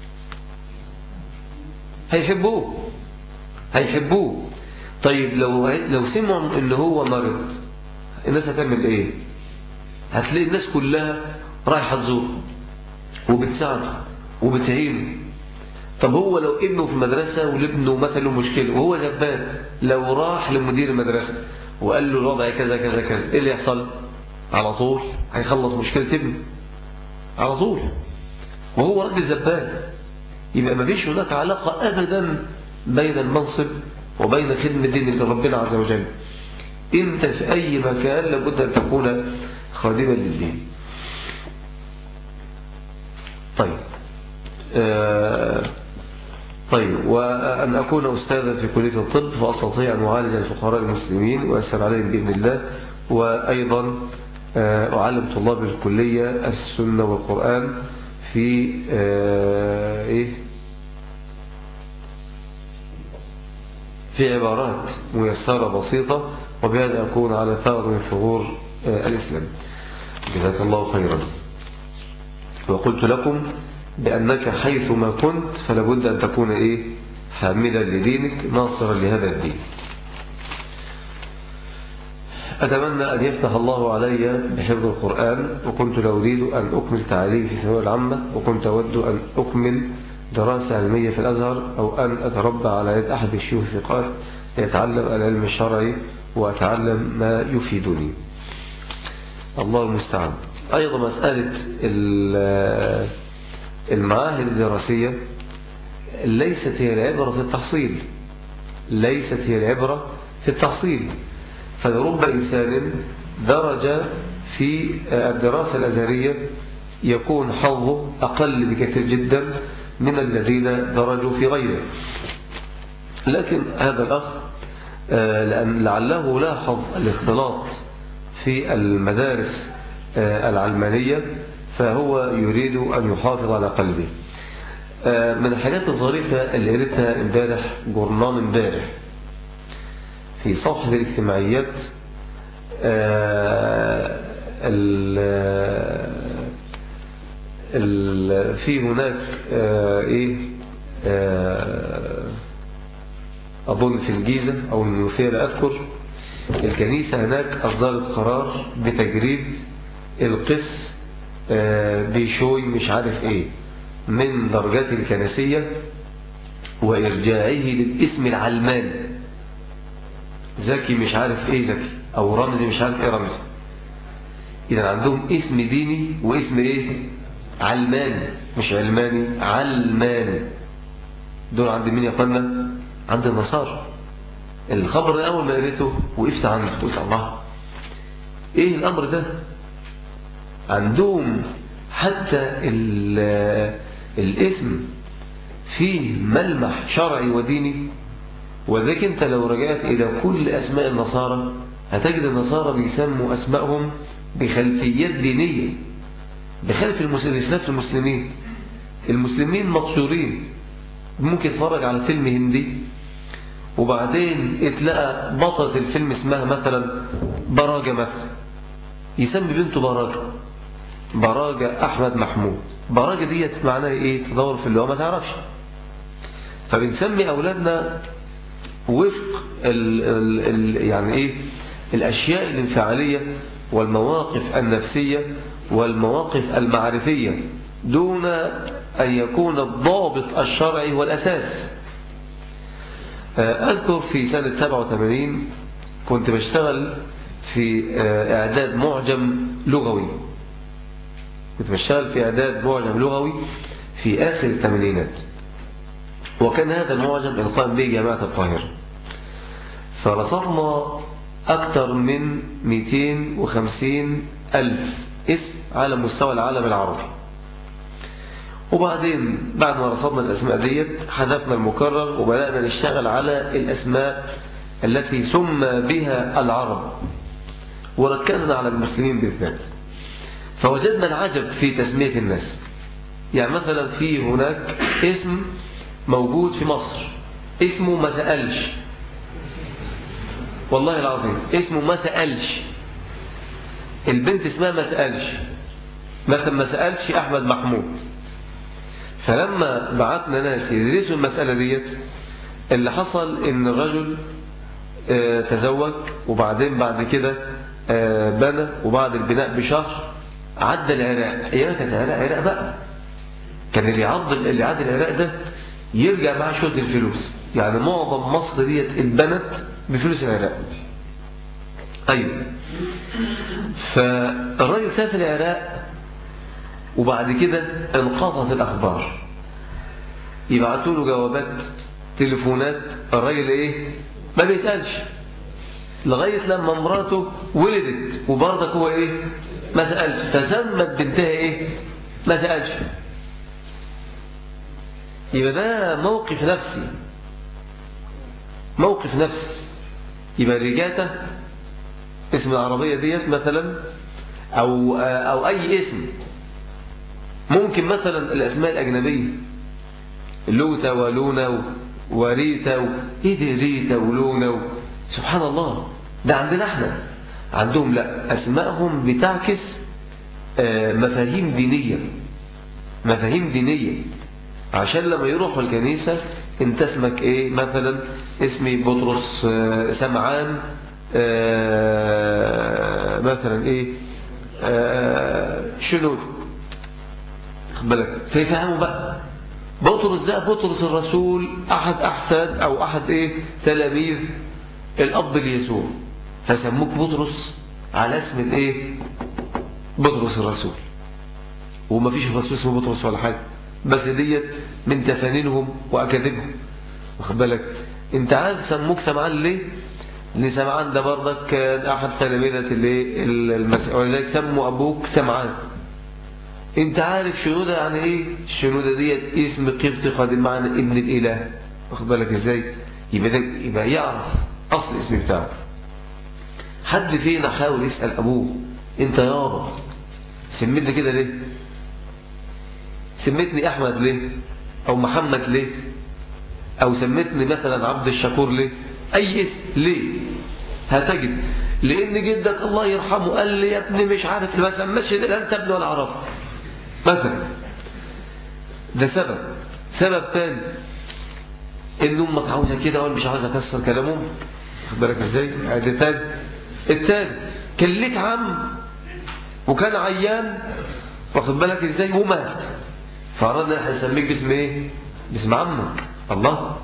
هيحبوه هيحبوه طيب لو لو سمعوا ان هو مرض الناس هتعمل ايه هتلاقي الناس كلها رايحه تزوره وبتساعده وبتعينه طب هو لو ابنه في مدرسة ولابنه مثلا مشكلة وهو زبان لو راح لمدير المدرسة وقال له الوضع كذا كذا كذا ايه اللي يحصل على طول هيخلص مشكلة ابنه على طول وهو راجل زبان يبقى ما فيش هناك علاقة أبدا بين المنصب وبين خدمة دين ربنا عز وجل انت في أي مكان لابد أن تكون خادما للدين طيب آه طيب وأن أكون أستاذا في كلية الطب فأستطيع أن أعالج الفقراء المسلمين وأسأل عليهم بإذن الله وأيضا آه، أعلم طلاب الكلية السنة والقرآن في آه، إيه في عبارات ميسرة بسيطة وبهذا أكون على ثغر من ثغور آه، الإسلام جزاك الله خيرا وقلت لكم بأنك حيثما كنت فلابد أن تكون إيه حاملا لدينك ناصرا لهذا الدين أتمنى أن يفتح الله علي بحفظ القرآن وكنت لا أريد أن أكمل تعليمي في الثانوية العامة وكنت أود أن أكمل دراسة علمية في الأزهر أو أن أتربى على يد أحد الشيوخ الثقات ليتعلم العلم الشرعي وأتعلم ما يفيدني الله المستعان أيضا مسألة المعاهد الدراسية ليست هي العبرة في التحصيل ليست هي العبرة في التحصيل فلرب إنسان درج في الدراسة الأزهرية يكون حظه أقل بكثير جدا من الذين درجوا في غيره لكن هذا الأخ آه، لأن لعله لاحظ الاختلاط في المدارس آه، العلمانية فهو يريد أن يحافظ على قلبه آه، من الحاجات الظريفة اللي قريتها امبارح جورنال امبارح في صفحة الاجتماعيات آه، في هناك آه، ايه أظن في الجيزة أو المنوفية لا أذكر الكنيسة هناك أصدرت قرار بتجريد القس آه، بيشوي مش عارف ايه من درجات الكنسية وإرجاعه للاسم العلماني زكي مش عارف ايه زكي او رمزي مش عارف ايه رمزي إذا عندهم اسم ديني واسم إيه علماني مش علماني علماني دول عند مين يا أخوانا عند النصارى الخبر ده أول ما قريته وقفت عنه قلت الله إيه الأمر ده عندهم حتى الاسم فيه ملمح شرعي وديني وذلك انت لو رجعت الى كل اسماء النصارى هتجد النصارى بيسموا اسمائهم بخلفيات دينية بخلف المسلمين المسلمين المسلمين مقصورين ممكن تتفرج على فيلم هندي وبعدين اتلقى بطلة الفيلم اسمها مثلا براجة مثلا يسمي بنته براجة براجة أحمد محمود براجة ديت معناها إيه تدور في اللي هو ما تعرفش فبنسمي أولادنا وفق ال ال ال يعني إيه الأشياء الانفعالية والمواقف النفسية والمواقف المعرفية دون أن يكون الضابط الشرعي والأساس أذكر في سنة 87 كنت بشتغل في إعداد معجم لغوي كنت بشتغل في إعداد معجم لغوي في آخر الثمانينات وكان هذا المعجم القائم به جامعة القاهرة فرصدنا أكثر من 250 ألف اسم على مستوى العالم العربي وبعدين بعد ما رصدنا الأسماء ديت حذفنا المكرر وبدأنا نشتغل على الأسماء التي سمى بها العرب وركزنا على المسلمين بالذات فوجدنا العجب في تسمية الناس يعني مثلا في هناك اسم موجود في مصر اسمه ما سألش والله العظيم اسمه ما سألش البنت اسمها ما سألش مثلا ما سألش أحمد محمود فلما بعتنا ناس يدرسوا المسألة ديت اللي حصل ان الرجل آه، تزوج وبعدين بعد كده آه، بنى وبعد البناء بشهر عدى العراق هي كانت العراق عراق بقى كان اللي يعض اللي عدى العراق ده يرجع معاه شويه الفلوس يعني معظم مصر ديت اتبنت بفلوس العراق ايوه فالراجل سافر العراق وبعد كده انقطعت الاخبار يبعتوا له جوابات تليفونات الراجل ايه ما بيسالش لغايه لما مراته ولدت وبرضك هو ايه ما سالش فسمت بنتها ايه ما سالش يبقى ده موقف نفسي موقف نفسي يبقى رجاته اسم العربية ديت مثلا أو, أو أي اسم ممكن مثلا الأسماء الأجنبية لوتا ولونا وريتا و... إيه دي ريتا ولونا و... سبحان الله ده عندنا احنا عندهم لا أسمائهم بتعكس آه، مفاهيم دينية مفاهيم دينية عشان لما يروحوا الكنيسة انت اسمك ايه مثلا اسمي بطرس آه، سمعان آه، مثلا ايه آه، شنود بالك فيفهموا بقى بطرس ده بطرس الرسول احد احفاد او احد ايه تلاميذ الاب ليسوع فسموك بطرس على اسم الايه بطرس الرسول وما فيش رسول اسمه بطرس ولا حاجه بس ديت من تفانينهم واكاذيبهم واخد بالك انت عارف سموك سمعان ليه اللي سمعان ده برضك كان احد تلاميذة اللي المسيح ولذلك سموا ابوك سمعان انت عارف شنودة يعني ايه الشنودة ديت اسم قبطي قادم معنى ابن الاله واخد بالك ازاي يبقى, ده يبقى يعرف اصل الاسم بتاعه حد فينا حاول يسأل ابوه انت يابا سميتني كده ليه سميتني احمد ليه او محمد ليه او سميتني مثلا عبد الشكور ليه اي اسم ليه هتجد لان جدك الله يرحمه قال لي يا ابني مش عارف ما سمتش ده انت ابني ولا اعرفك مثلا ده سبب سبب ثاني ان امك عاوزه كده وانا مش عاوز اكسر كلامهم خد بالك ازاي ادي ثاني الثاني كان ليك عم وكان عيان واخد بالك ازاي ومات فاردنا نسميك باسم ايه باسم عمك الله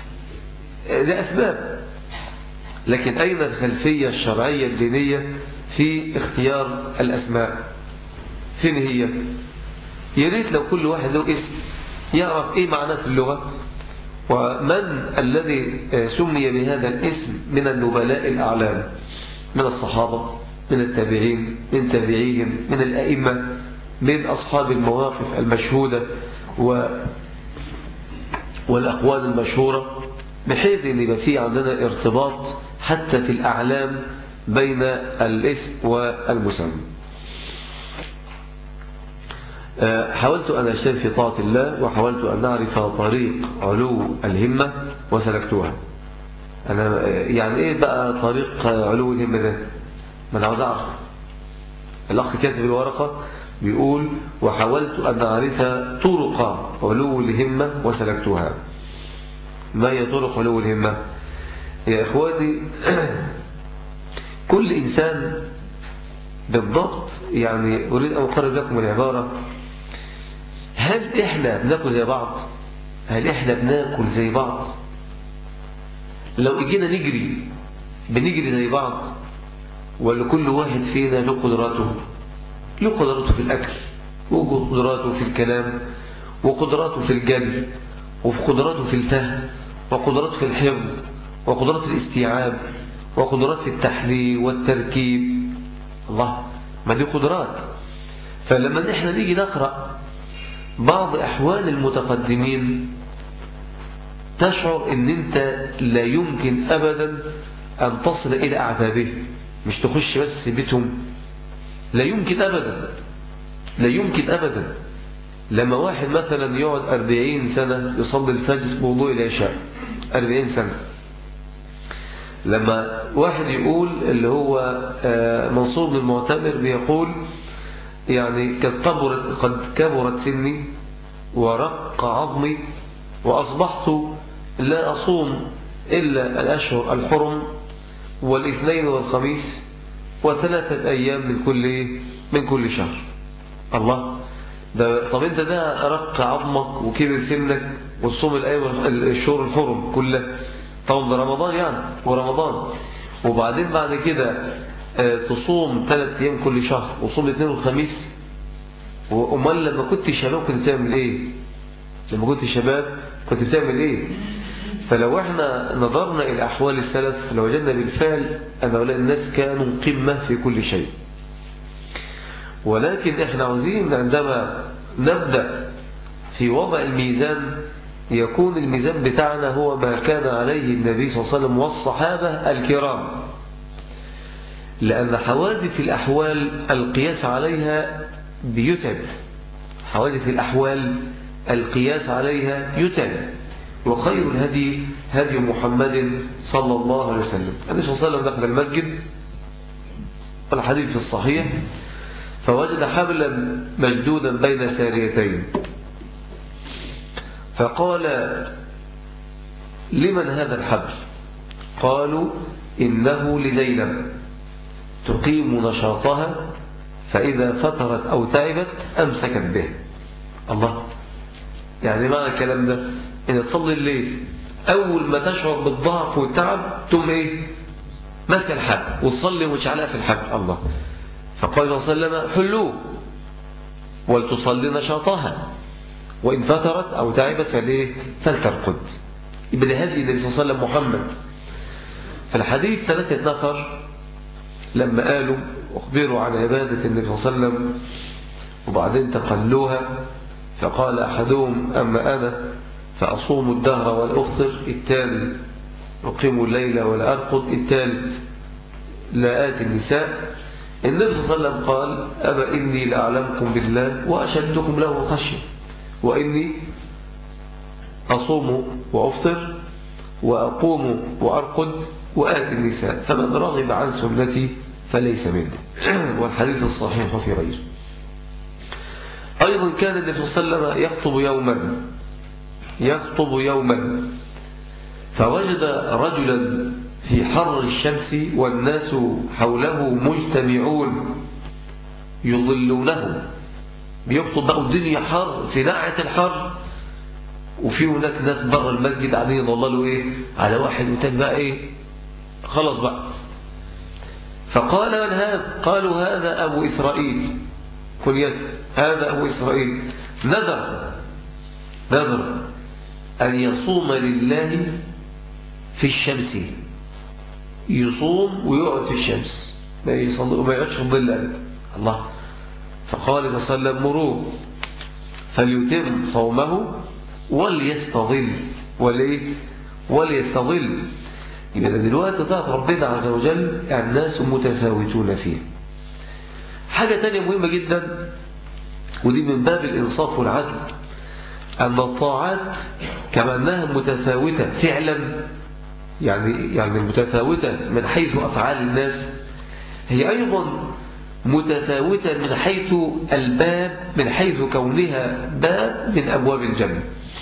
ده اسباب لكن أين الخلفية الشرعية الدينية في اختيار الأسماء فين هي يا ريت لو كل واحد له اسم يعرف ايه معناه في اللغة ومن الذي سمي بهذا الاسم من النبلاء الأعلام من الصحابة من التابعين من تابعيهم من الأئمة من أصحاب المواقف المشهودة و والأقوال المشهورة بحيث أن يبقى في عندنا ارتباط حتى في الأعلام بين الاسم والمسمى آه، حاولت أن أشتري في طاعة الله وحاولت أن أعرف طريق علو الهمة وسلكتها أنا يعني إيه بقى طريق علو الهمة ده ما أنا عاوز أعرف الأخ كاتب الورقة بيقول وحاولت أن أعرف طرق علو الهمة وسلكتها ما هي طرق علو الهمة يا إخواني كل إنسان بالضبط يعني أريد أن أقرب لكم العبارة هل إحنا بناكل زي بعض هل إحنا بناكل زي بعض لو اجينا نجري بنجري زي بعض ولا كل واحد فينا له قدراته له قدراته في الأكل وقدراته في الكلام وقدراته في الجري وقدراته في الفهم وقدراته في الحفظ وقدرات في الاستيعاب وقدرات في التحليل والتركيب الله ما دي قدرات فلما احنا نيجي نقرأ بعض أحوال المتقدمين تشعر ان انت لا يمكن ابدا ان تصل الى اعتابهم مش تخش بس بيتهم لا يمكن ابدا لا يمكن ابدا لما واحد مثلا يقعد أربعين سنة يصلي الفجر بوضوء العشاء أربعين سنة لما واحد يقول اللي هو منصور بن المعتمر بيقول يعني قد كبرت, قد كبرت سني ورق عظمي وأصبحت لا أصوم إلا الأشهر الحرم والاثنين والخميس وثلاثة أيام من كل من كل شهر الله ده طب انت ده رق عظمك وكبر سنك وتصوم الايام الشهور الحرم كلها طبعا ده رمضان يعني ورمضان وبعدين بعد كده تصوم ثلاث ايام كل شهر وصوم الاثنين والخميس وامال لما كنت شباب كنت بتعمل ايه لما كنت شباب كنت بتعمل ايه فلو احنا نظرنا الى احوال السلف لوجدنا بالفعل ان هؤلاء الناس كانوا قمه في كل شيء ولكن احنا عاوزين عندما نبدا في وضع الميزان يكون الميزان بتاعنا هو ما كان عليه النبي صلى الله عليه وسلم والصحابه الكرام لأن حوادث الأحوال القياس عليها بيتعب حوادث الأحوال القياس عليها يتعب وخير الهدي هدي محمد صلى الله عليه وسلم النبي صلى الله عليه وسلم دخل المسجد الحديث في الصحيح فوجد حبلا مشدودا بين ساريتين فقال لمن هذا الحبل قالوا إنه لزينب تقيم نشاطها فإذا فترت أو تعبت أمسكت به الله يعني معنى الكلام ده إن تصلي الليل أول ما تشعر بالضعف والتعب تم إيه ماسك الحبل وتصلي وتشعلها في الحبل الله فقال صلى الله عليه وسلم حلوه ولتصلي نشاطها وإن فترت أو تعبت فليه فلترقد يبقى ده هدي النبي صلى الله عليه وسلم محمد فالحديث ثلاثة نفر لما قالوا أخبروا عن عبادة النبي صلى الله عليه وسلم وبعدين تقلوها فقال أحدهم أما أنا فأصوم الدهر ولا أفطر الثاني أقيم الليل ولا أرقد الثالث لا آتي النساء النبي صلى الله عليه وسلم قال أما إني لأعلمكم بالله وأشدكم له خشية وإني أصوم وأفطر وأقوم وأرقد وآتي النساء فمن رغب عن سنتي فليس منه والحديث الصحيح في غيره أيضا كان النبي صلى الله عليه وسلم يخطب يوما يخطب يوما فوجد رجلا في حر الشمس والناس حوله مجتمعون يظلونه بيخطب بقى الدنيا حر في ناحية الحر وفي هناك ناس بره المسجد قاعدين يضللوا ايه على واحد وتاني بقى ايه خلاص بقى فقال من هذا قالوا هذا أبو إسرائيل قل يد هذا أبو إسرائيل نذر نذر أن يصوم لله في الشمس يصوم ويقعد في الشمس ما يصلي وما يقعدش في الظل الله فقال صلى الله عليه وسلم مروه فليتم صومه وليستظل وليه وليستظل يبقى دلوقتي طاعة ربنا عز وجل الناس متفاوتون فيه حاجة تانية مهمة جدا ودي من باب الإنصاف والعدل أن الطاعات كما أنها متفاوتة فعلا يعني يعني متفاوتة من حيث أفعال الناس هي أيضا متفاوتة من حيث الباب من حيث كونها باب من أبواب الجنة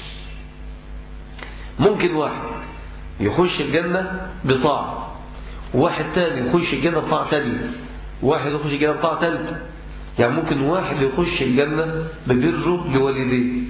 ممكن واحد يخش الجنة بطاعة واحد تاني يخش الجنة بطاعة تانية واحد يخش الجنة بطاعة تالتة يعني ممكن واحد يخش الجنة ببره لوالديه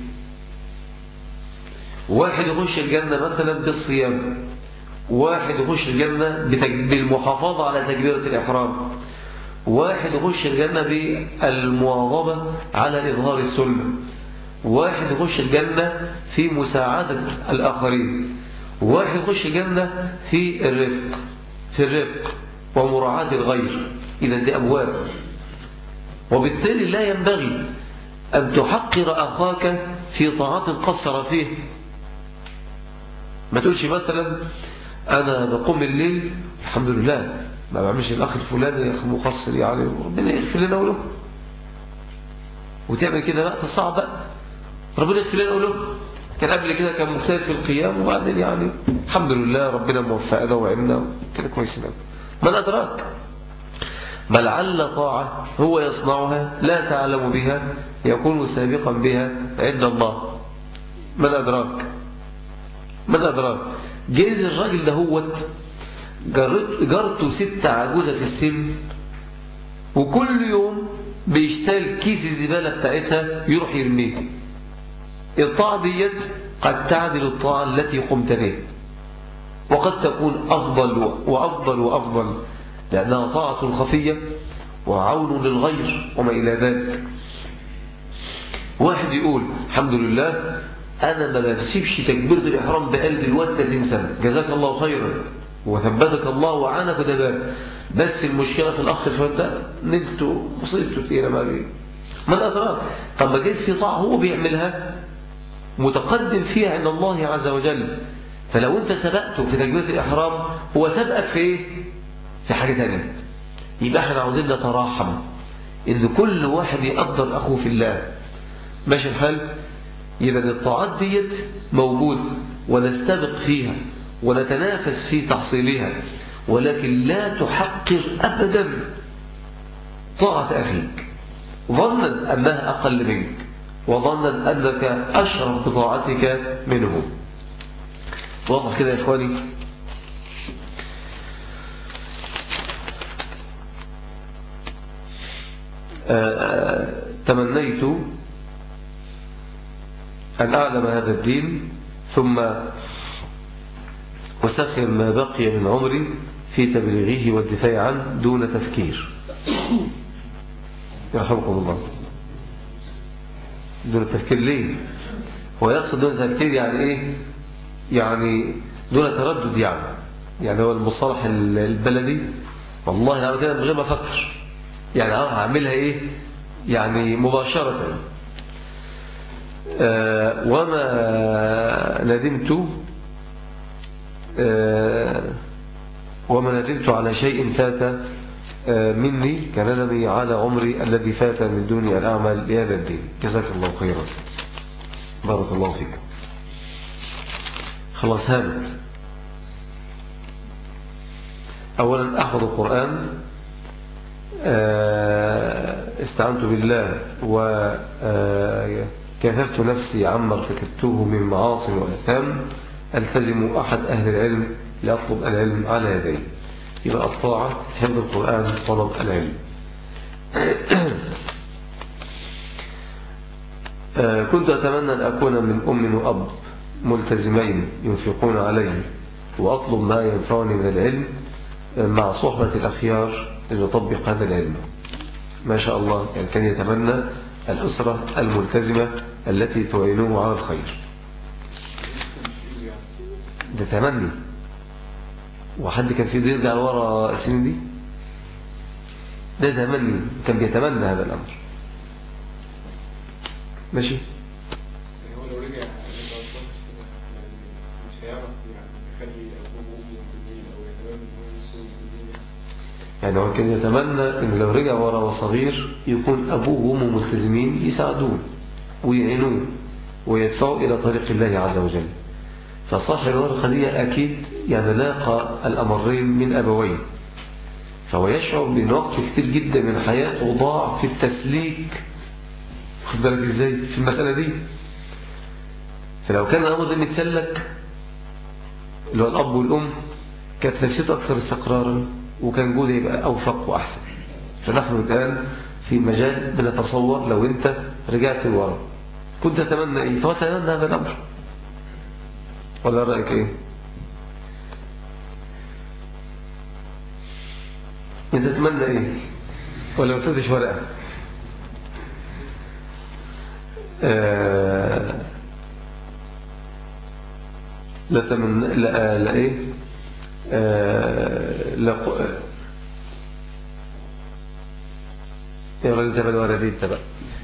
واحد يخش الجنة مثلا بالصيام واحد يخش الجنة بالمحافظة على تكبيرة الإحرام واحد يخش الجنة بالمواظبة على إظهار السنة واحد يخش الجنة في مساعدة الآخرين واحد يخش الجنة في الرفق في الرفق ومراعاة الغير إذا دي أبواب وبالتالي لا ينبغي أن تحقر أخاك في طاعات قصر فيه ما تقولش مثلا أنا بقوم الليل الحمد لله ما بعملش الأخ الفلاني يا أخي مقصر يعني ربنا يغفر لنا وله وتعمل كده بقى صعب بقى ربنا يغفر لنا وله كان قبل كده كان مجتهد في القيام وبعدين يعني الحمد لله ربنا موفقنا وعنا كده كويس قوي من أدراك ما لعل طاعة هو يصنعها لا تعلم بها يكون سابقا بها عند الله من أدراك من أدراك جايز الراجل ده هوت جارته ست عجوزة في السن وكل يوم بيشتال كيس الزبالة بتاعتها يروح يرميها الطاعة ديت قد تعدل الطاعة التي قمت بها وقد تكون أفضل وأفضل وأفضل لأنها طاعة خفية وعون للغير وما إلى ذلك واحد يقول الحمد لله أنا ما بسيبش تكبيرة الإحرام بقلبي الوقت 30 سنة جزاك الله خيرا وثبتك الله وعانك ودباك بس المشكلة في الأخ الفرداء نلته مصيبته كثيرة ما بيه ما الأدراك طب ما جايز في طاعة هو بيعملها متقدم فيها عند الله عز وجل فلو أنت سبقته في تكبيرة الإحرام هو سبقك في إيه؟ في حاجة تانية يبقى احنا عاوزين نتراحم إن كل واحد يقدر أخوه في الله ماشي الحال يبقى الطاعات ديت موجودة ونستبق فيها ونتنافس في تحصيلها ولكن لا تحقر أبدا طاعة أخيك ظنا أنها أقل منك وظنا أنك أشرف بطاعتك منه واضح كده يا إخواني آه تمنيت أن أعلم هذا الدين ثم وسخر ما بقي من عمري في تبليغه والدفاع عنه دون تفكير يرحمكم الله دون تفكير ليه هو يقصد دون تفكير يعني ايه يعني دون تردد يعني يعني هو المصطلح البلدي والله انا كده من غير ما افكر يعني هعملها ايه يعني مباشرة آه وما ندمت آه وما ندمت على شيء فات آه مني كندمي على عمري الذي فات من دوني أن أعمل لهذا الدين جزاك الله خيرا بارك الله فيك خلاص هذا أولا أحفظ القرآن استعنت بالله وكففت نفسي عما ارتكبته من معاصي وأثام ألتزم أحد أهل العلم لأطلب العلم على يديه يبقى الطاعة حفظ القرآن طلب العلم كنت أتمنى أن أكون من أم وأب ملتزمين ينفقون علي وأطلب ما ينفعني من العلم مع صحبة الأخيار أن يطبق هذا العلم ما شاء الله يعني كان يتمنى الأسرة الملتزمة التي تعينه على الخير ده تمني وحد كان في يرجع لورا السنين دي ده تمني كان بيتمنى هذا الأمر ماشي يعني هو لو رجع يعني مش هيعرف يعني يخلي أبوه وأمه في الدين أو يتمنى إن هو يوصل في الدين يعني هو كان يتمنى ان لو رجع ورا وصغير يكون ابوه وامه ملتزمين يساعدوه ويعينوه ويدفعوا الى طريق الله عز وجل فصاحب الورقه دي اكيد يعني لاقى الامرين من ابويه فهو يشعر بان وقت كتير جدا من حياته ضاع في التسليك خد بالك ازاي في المساله دي فلو كان الامر ده متسلك اللي هو الاب والام كانت نفسيته اكثر استقرارا وكان جوده يبقى اوفق واحسن فنحن الان في مجال بنتصور لو انت رجعت لورا كنت تتمنى ايه فهو تتمنى هذا الامر ولا رايك ايه انت تتمنى ايه ولا ما تفتش ورقه آه لا تمنى لا, لا ايه آه لا ق- يا راجل تبع الورقه دي انت بقى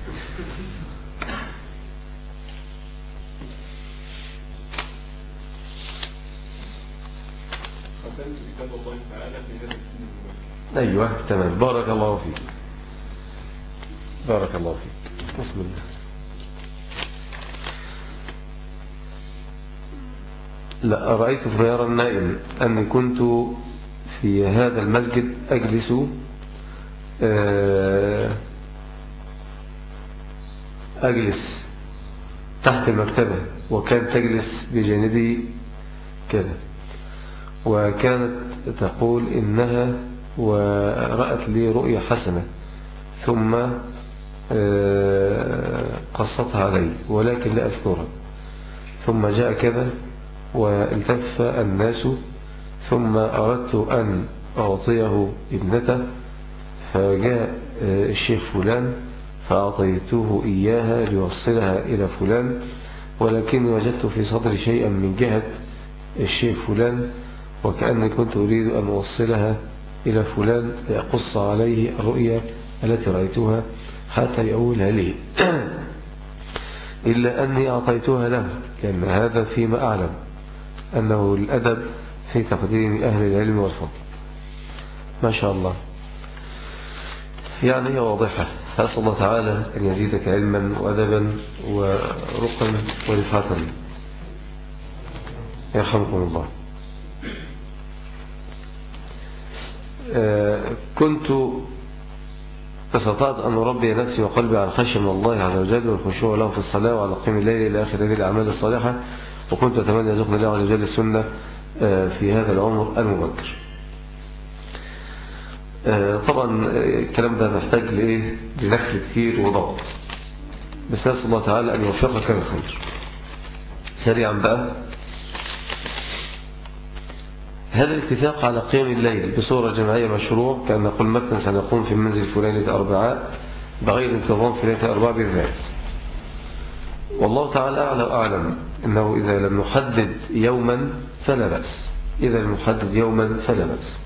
ختمت كتاب الله تعالى في هذا السن المبكر ايوه تمام بارك الله فيك بارك الله فيك بسم الله لا رأيت في غيار النائم أني كنت في هذا المسجد أجلس آه، أجلس تحت المكتبة وكان تجلس بجانبي كده وكانت تقول إنها ورأت لي رؤية حسنة ثم آه، قصتها علي ولكن لا أذكرها ثم جاء كذا والتف الناس ثم أردت أن أعطيه ابنته فجاء آه، الشيخ فلان فأعطيته إياها ليوصلها إلى فلان ولكني وجدت في صدري شيئا من جهة الشيخ فلان وكأني كنت أريد أن أوصلها إلى فلان لأقص عليه الرؤيا التي رأيتها حتى يقولها لي إلا أني أعطيتها له لأن هذا فيما أعلم أنه الأدب في تقديم أهل العلم والفضل ما شاء الله يعني هي واضحة فأسأل الله تعالى أن يزيدك علما وأدبا ورقا ورفعة يرحمكم الله آه، كنت استطعت أن أربي نفسي وقلبي على الخشية من الله عز وجل والخشوع له في الصلاة وعلى قيام الليل إلى آخر هذه الأعمال الصالحة وكنت أتمنى يرزقني الله عز وجل السنة آه، في هذا العمر المبكر آه، طبعا آه، الكلام ده محتاج لإيه لنخل كتير وضبط بس نسأل الله تعالى أن يوفقك للخير سريعا بقى هذا الاتفاق على قيام الليل بصورة جماعية مشروع كأن نقول مثلا سنقوم في المنزل في ليلة أربعاء بغير انتظام في ليلة أربعاء بالذات والله تعالى أعلى وأعلم أنه إذا لم نحدد يوما فلا بأس إذا لم نحدد يوما فلا بأس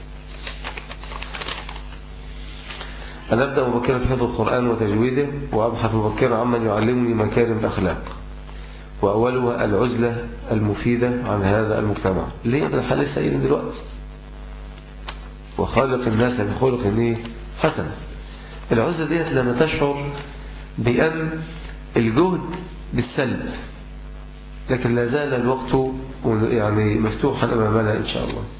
أنا أبدأ مبكرا في حفظ القرآن وتجويده وأبحث مبكرا عمن يعلمني مكارم الأخلاق وأولها العزلة المفيدة عن هذا المجتمع ليه ده الحال لسه قايلين دلوقتي وخالق الناس بخلق إيه؟ حسن العزلة ديت لما تشعر بأن الجهد بالسلب لكن لا زال الوقت يعني مفتوحا أمامنا إن شاء الله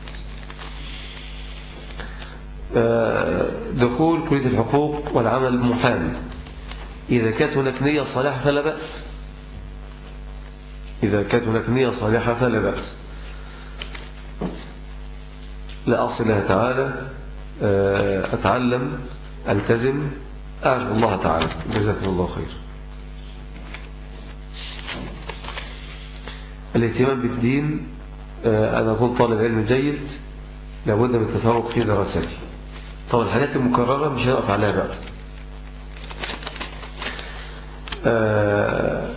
آه، دخول كلية الحقوق والعمل محامي إذا كانت هناك نية صالحة فلا بأس إذا كانت هناك نية صالحة فلا بأس لا أصل الله تعالى آه، أتعلم ألتزم أعرف الله تعالى جزاكم الله خير الاهتمام بالدين آه، أن أكون طالب علم جيد لابد من التفوق في دراستي طبعا الحاجات المكررة مش هنقف عليها بقى آه،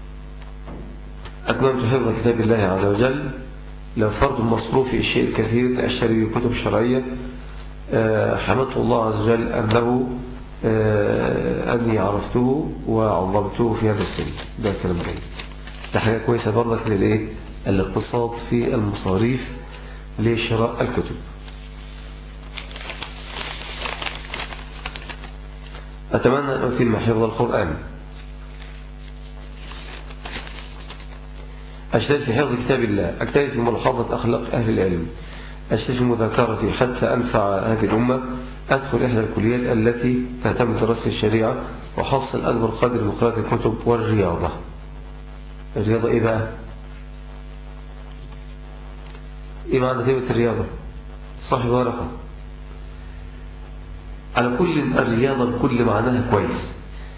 أتممت حفظ كتاب الله عز وجل لو فرض مصروف في الشيء الكثير أشتري كتب شرعية آه، حمدت الله عز وجل أنه آه، أني عرفته وعظمته في هذا السن ده كلام جيد ده حاجة كويسة برضك للإيه؟ الاقتصاد في المصاريف لشراء الكتب أتمنى أن أتم حفظ القرآن أجتهد في حفظ كتاب الله أجتهد في ملاحظة أخلاق أهل العلم أجتهد في مذاكرتي حتى أنفع هذه الأمة أدخل إحدى الكليات التي تهتم بدراسة الشريعة وحصل أكبر قدر من قراءة الكتب والرياضة الرياضة إيه بقى؟ إيه معنى كلمة الرياضة؟ صاحب ورقة على كل الرياضة بكل معناها كويس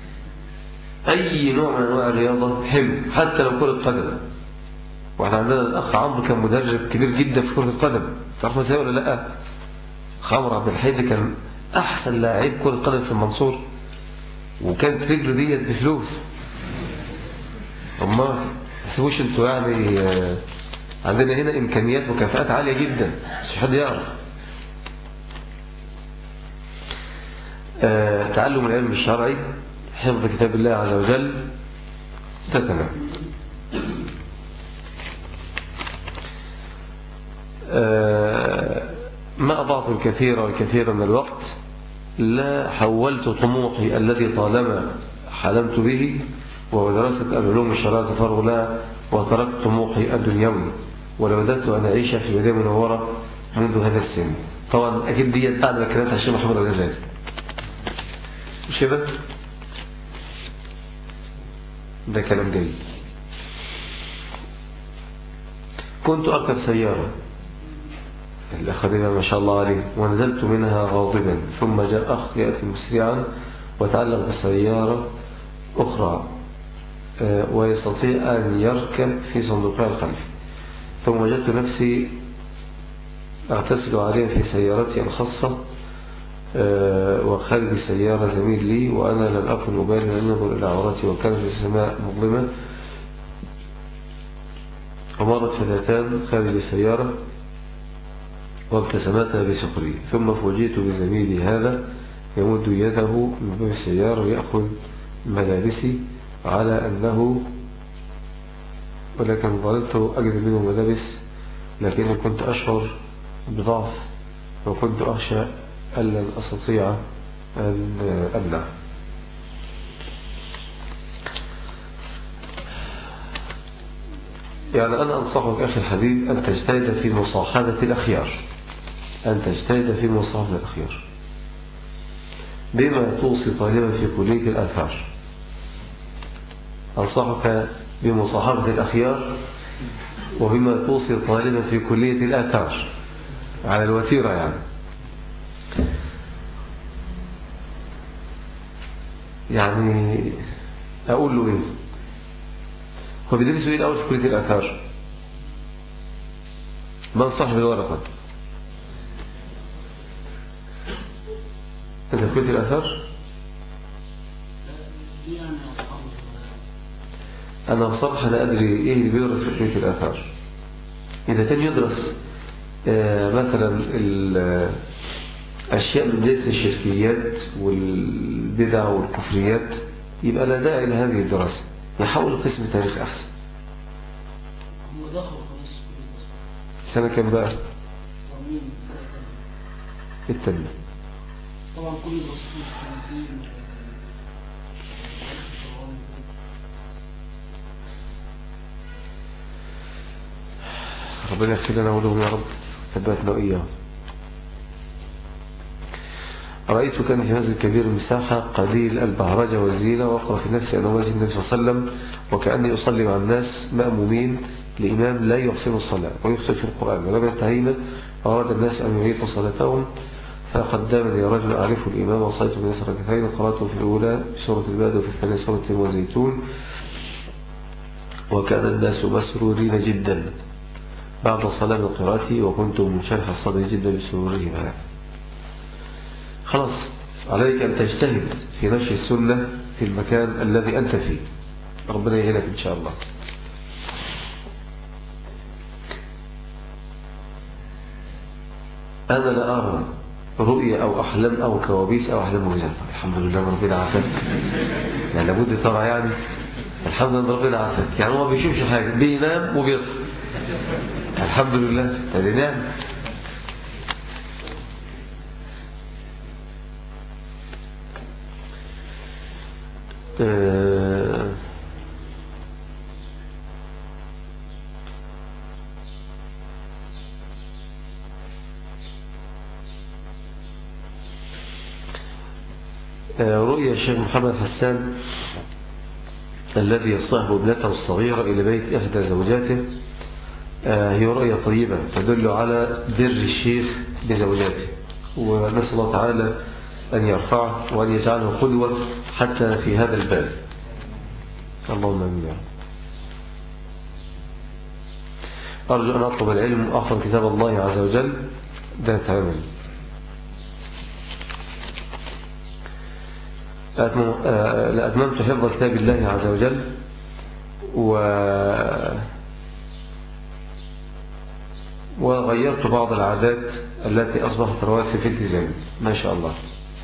أي نوع من أنواع الرياضة حلو حتى لو كرة قدم واحنا عندنا الأخ عمرو كان مدرب كبير جدا في كرة القدم تعرف ازاي ولا لا؟ أخ عمرو عبد الحي ده كان أحسن لاعب كرة قدم في المنصور وكانت رجله ديت بفلوس أما تحسبوش انتوا يعني آه، عندنا هنا إمكانيات وكفاءات عالية جدا مش حد يعرف آه، تعلم العلم الشرعي حفظ كتاب الله عز وجل ده تمام آه، ما أضعت الكثير والكثير من الوقت لا حولت طموحي الذي طالما حلمت به وهو دراسة العلوم الشرعية تفرغ لها وتركت طموحي الدنيوي ولوددت أن أعيش في مدينة منورة منذ هذا السن طبعا أكيد دي بعد ما كانت الشيخ محمد الغزالي مش كده؟ ده كلام جيد كنت أركب سيارة الأخذنا ما شاء الله عليه ونزلت منها غاضبا ثم جاء أخ يأتي مسرعا وتعلق بسيارة أخرى آه، ويستطيع أن يركب في صندوقها الخلفي ثم وجدت نفسي أغتسل عليها في سيارتي الخاصة آه، وخارج السيارة زميل لي وأنا لم أكن أبالي أن أنظر إلى عورتي وكانت السماء مظلمة ومرت فتاتان خارج السيارة وابتسمتا بسخري ثم فوجئت بزميلي هذا يمد يده من باب السيارة ويأخذ ملابسي على أنه ولكن ظللت أجد منه ملابس لكني كنت أشعر بضعف وكنت أخشى أن لن أستطيع أن أمنع يعني أنا أنصحك أخي الحبيب أن تجتهد في مصاحبة الأخيار أن تجتهد في مصاحبة الأخيار بما توصي طالبا في كلية الآثار أنصحك بمصاحبة الأخيار وبما توصي طالبا في كلية الآثار على الوتيرة يعني يعني أقول له إيه هو بيدرسوا إيه الأول في كلية الآثار من صاحب الورقة أنت في كلية الآثار أنا الصراحة لا أدري إيه اللي بيدرس في كلية الآثار إذا كان يدرس آه، مثلا ال- أشياء من جنس الشركيات والبدع والكفريات يبقى لا داعي لهذه الدراسة يحاول قسم تاريخ أحسن هم دخلوا خلاص كل ده السنة كام بقى؟ صامين التانية طبعا كل الرسول الفرنسيين ربنا يغفر لنا ولهم يا رب ثبتنا وإياهم رأيت كان في مسجد كبير المساحة قليل البهرجة والزينة وأقرأ في نفسي أن مسجد النبي صلى الله عليه وسلم وكأني أصلي مع الناس مأمومين لإمام لا يحسن الصلاة ويخطئ في القرآن ولما انتهينا أراد الناس أن يعيدوا صلاتهم فقدمني رجل أعرفه الإمام وصليت من يسر ركعتين وقرأته في الأولى سورة الباد وفي الثانية سورة والزيتون وكان الناس مسرورين جدا بعد الصلاة من قراءتي وكنت منشرح الصدر جدا بسرورهم هذا خلاص عليك أن تجتهد في نشر السنة في المكان الذي أنت فيه ربنا يهنك إن شاء الله أنا لا أرى رؤية أو أحلام أو كوابيس أو أحلام مزعفة الحمد لله ربنا عافاك يعني لابد طبعا يعني الحمد لله ربنا عافاك يعني هو ما بيشوفش حاجة بينام وبيصحى الحمد لله هذه نعمة آه، آه، رؤيا الشيخ محمد حسان الذي يصطحب ابنته الصغيرة إلى بيت إحدى زوجاته آه، هي رؤية طيبة تدل على بر الشيخ بزوجاته ونسأل الله تعالى أن يرفعه وأن يجعله قدوة حتى في هذا الباب اللهم امين يا رب. أرجو أن أطلب العلم وأحفظ كتاب الله عز وجل ده تماما أتمم- آه، لأتممت حفظ كتاب الله عز وجل و وغيرت بعض العادات التي أصبحت رواسي في التزامي ما شاء الله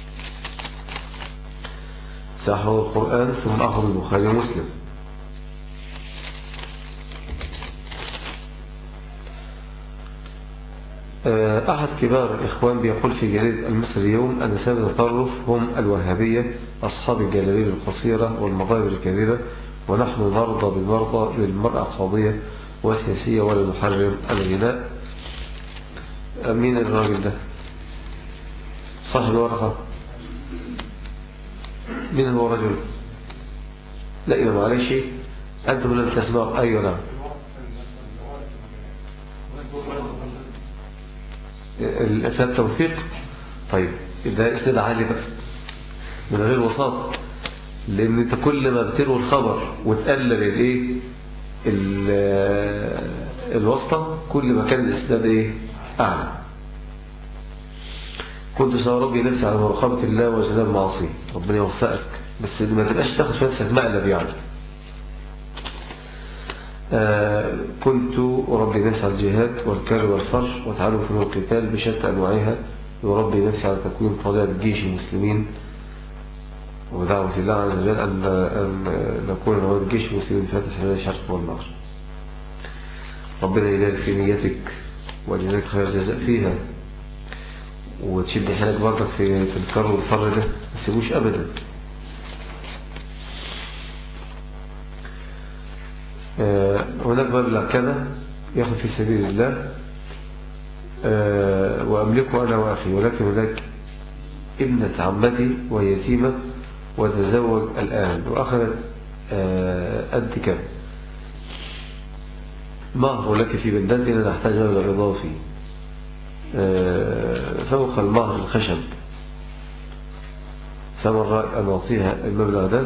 سأحفظ القرآن ثم أخذ البخاري ومسلم آه، أحد كبار الإخوان بيقول في جريدة المصري اليوم أن سبب التطرف هم الوهابية أصحاب الجلابيب القصيرة والمظاهر الكبيرة ونحن نرضى بالمرضى بالمرأة قاضية وسياسية ولا نحرم الغناء آه، مين الراجل ده صاحب الورقة مين هو الرجل لا إذا معلش أنتم لم تسمعوا أيوة نعم في التوفيق طيب ده اسئله عالي بقى من غير وساطه لان انت كل ما بتروي الخبر وتقلل الايه ال- الواسطه كل ما كان الاسناد ايه اعلى كنت سأربي نفسي على مراقبة الله واجتناب المعاصي ربنا يوفقك بس ما تبقاش تاخد في نفسك مقلب يعني آه، كنت أربي نفسي على الجهاد والكر والفر وتعلم فنون القتال بشتى أنواعها يربي نفسي على تكوين طبيعة جيش المسلمين ودعوة الله عز وجل أن, أن نكون نواب جيش المسلمين فاتح لنا الشرق والمغرب ربنا يبارك في نيتك ويجزاك خير جزاء فيها وتشد حيلك برضك في في الكر والفر ده ما تسيبوش أبدا آه، هناك مبلغ كذا ياخذ في سبيل الله آه، وأملكه أنا وأخي ولكن هناك ابنة عمتي ويتيمة وتزوج الآن وأخذت آه، قد كذا مهر لك في بلدتنا نحتاج مبلغ إضافي آه، فوق المهر الخشب فمن رأى أن أعطيها المبلغ ده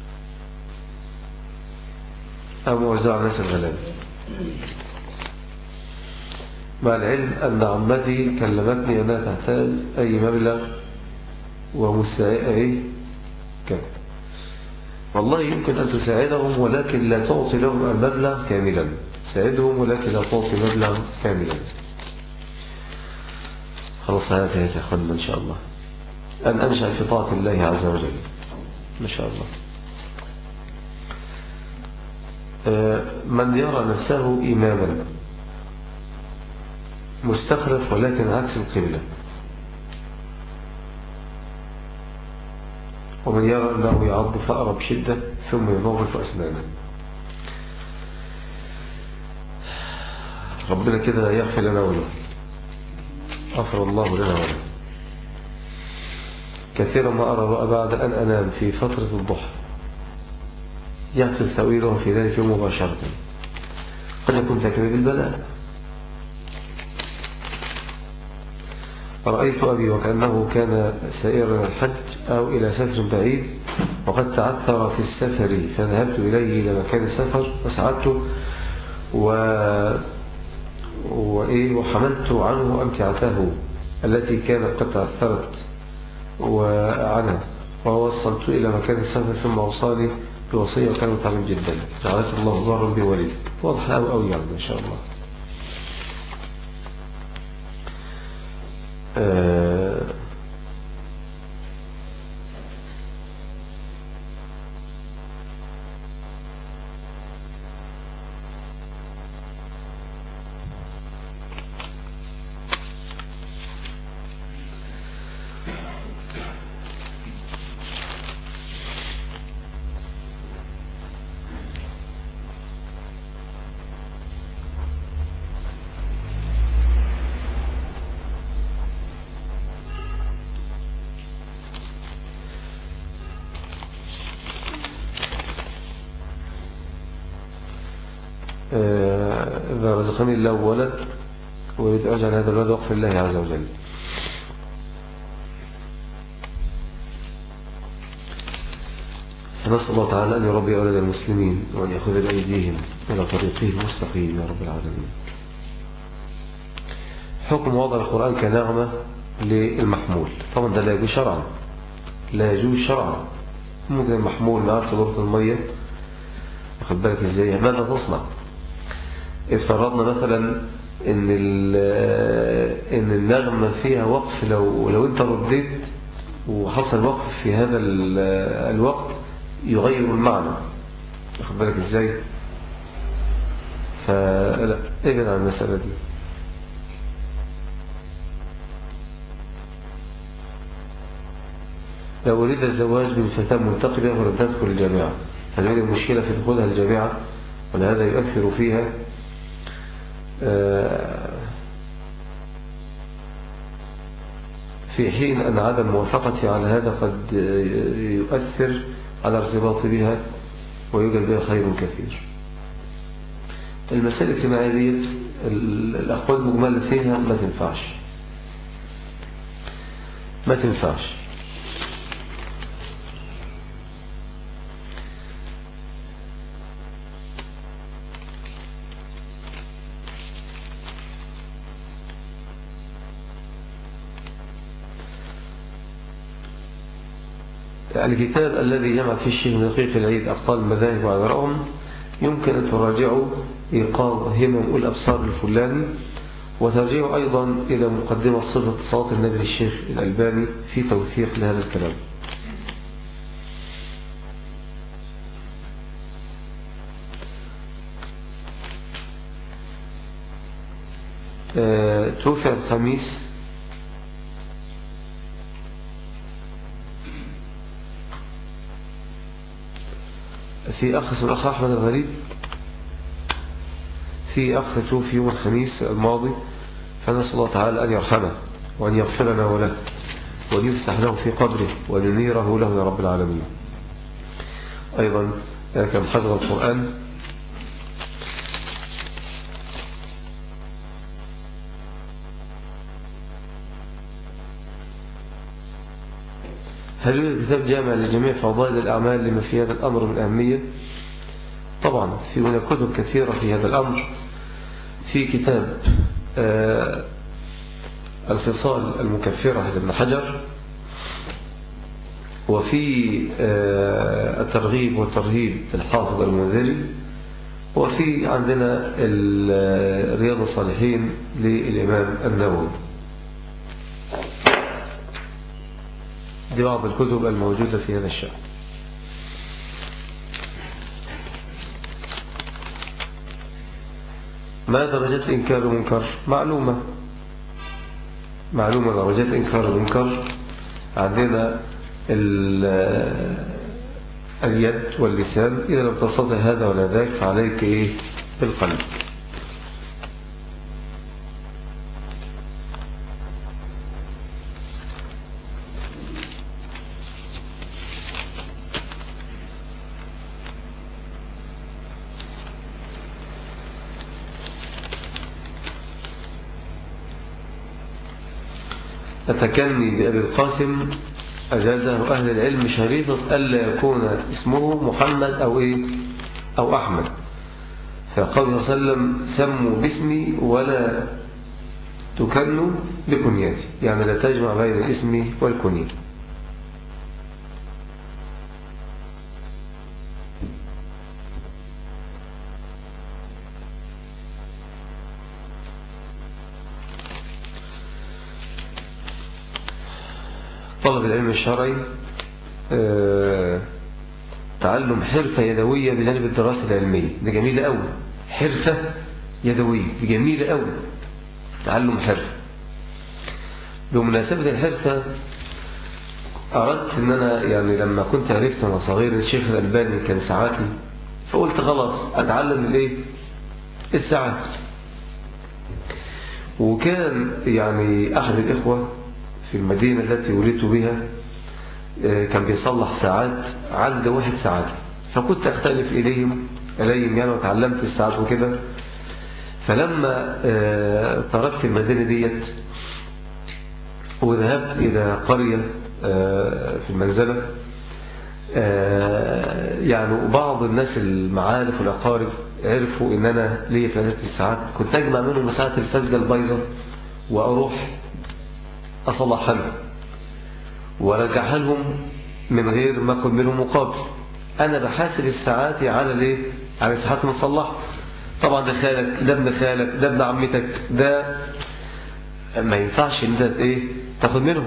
أو موزع على الناس الغلابة مع العلم أن عمتي كلمتني أنها تحتاج أي مبلغ ومستعئة إيه كم والله يمكن أن تساعدهم ولكن لا تعطي لهم المبلغ كاملا تساعدهم ولكن لا تعطي مبلغ كاملا خلاص هذا يا أخوانا إن شاء الله أن أنشأ في طاعة الله عز وجل ما شاء الله من يرى نفسه إماما مستخلف ولكن عكس القبلة ومن يرى أنه يعض فأرى بشدة ثم ينظف أسنانه ربنا كده يغفر لنا وله غفر الله لنا وله كثيرا ما أرى الرؤى بعد أن أنام في فترة الضحى يحدث تأويله في ذلك يوم مباشرة قد يكون تكذيب البلاء رأيت أبي وكأنه كان سائرا الحج أو إلى سفر بعيد وقد تعثر في السفر فذهبت إليه إلى مكان السفر فسعدته و... وإيه وحملت عنه أمتعته التي كانت قد تعثرت وعنها ووصلت إلى مكان السفر ثم أوصاني بوصية وكان متعب جدا جعلت الله ضرا بولي واضح أوي أوي يعني إن شاء الله آه آه، إذا رزقني الله ولد ويريد أن أجعل هذا الولد وقف الله عز وجل فنسأل الله تعالى أن يربي أولاد المسلمين وأن يأخذ بأيديهم إلى طريقه المستقيم يا رب العالمين حكم وضع القرآن كنغمة للمحمول طبعا ده لا يجوز شرعا لا يجوز شرعا ممكن المحمول معاه في دورة المية واخد بالك ازاي ماذا تصنع افترضنا مثلا ان ان النغمة فيها وقف لو لو انت رديت وحصل وقف في هذا الوقت يغير المعنى واخد بالك ازاي فلا ابعد عن المسألة دي لو أريد الزواج من فتاة منتقبة ولم تدخل الجامعة هل هذه المشكلة في دخولها الجامعة ولا هذا يؤثر فيها في حين أن عدم موافقتي على هذا قد يؤثر على ارتباطي بها ويوجد بها خير كثير المسائل الاجتماعية ديت الأقوال المجملة فيها ما تنفعش ما تنفعش الكتاب الذي جمع فيه الشيخ من دقيق العيد أبطال المذاهب وعذرهم يمكن أن تراجعوا إيقاظ همم الأبصار الفلاني وترجعوا أيضا إلى مقدمة صفة صلاة النبي الشيخ الألباني في توثيق لهذا الكلام آه، توفي الخميس في أخ اسمه الأخ أحمد الغريب في أخ توفي يوم الخميس الماضي فنسأل الله تعالى أن يرحمه وأن يغفر لنا وله وأن يفسح له في قبره وأن ينيره له يا رب العالمين أيضا كان حفظ القرآن هل يوجد كتاب جامع لجميع فضائل الأعمال لما في هذا الأمر من أهمية طبعا في هناك كتب كثيرة في هذا الأمر في كتاب آه الخصال المكفرة لابن حجر وفي آه الترغيب والترهيب الحافظ المنذري وفي عندنا رياض الصالحين للإمام النووي دي بعض الكتب الموجودة في هذا الشأن ما درجات إنكار المنكر معلومة معلومة درجات إنكار المنكر عندنا اليد واللسان إذا لم تستطع هذا ولا ذاك فعليك إيه بالقلب التكني بأبي القاسم أجازه أهل العلم شريطة ألا يكون اسمه محمد أو إيه أو أحمد فقال صلى الله عليه وسلم سموا باسمي ولا تكنوا بكنياتي يعني لا تجمع بين اسمي والكنية طلب العلم الشرعي آه، تعلم حرفة يدوية بجانب الدراسة العلمية ده جميل قوي حرفة يدوية دي جميلة قوي تعلم حرفة بمناسبة الحرفة أردت أن أنا يعني لما كنت عرفت وأنا صغير الشيخ الألباني كان ساعاتي فقلت خلاص أتعلم الإيه؟ الساعات وكان يعني أحد الإخوة في المدينة التي ولدت بها آه، كان بيصلح ساعات عند واحد ساعات فكنت أختلف إليهم إليهم يعني وتعلمت الساعات وكده فلما آه، تركت المدينة ديت وذهبت إلى قرية آه، في المنزلة آه، يعني بعض الناس المعارف والأقارب عرفوا إن أنا ليا في عدد الساعات كنت أجمع منهم ساعات الفزجة البيضاء وأروح أصلحها لهم وأرجعها لهم من غير ما أخذ منهم مقابل أنا بحاسب الساعات على الإيه؟ على الساعات المصلحة طبعا ده خالك ده ابن خالك ده ابن عمتك ده ما ينفعش ان انت ايه تاخد منهم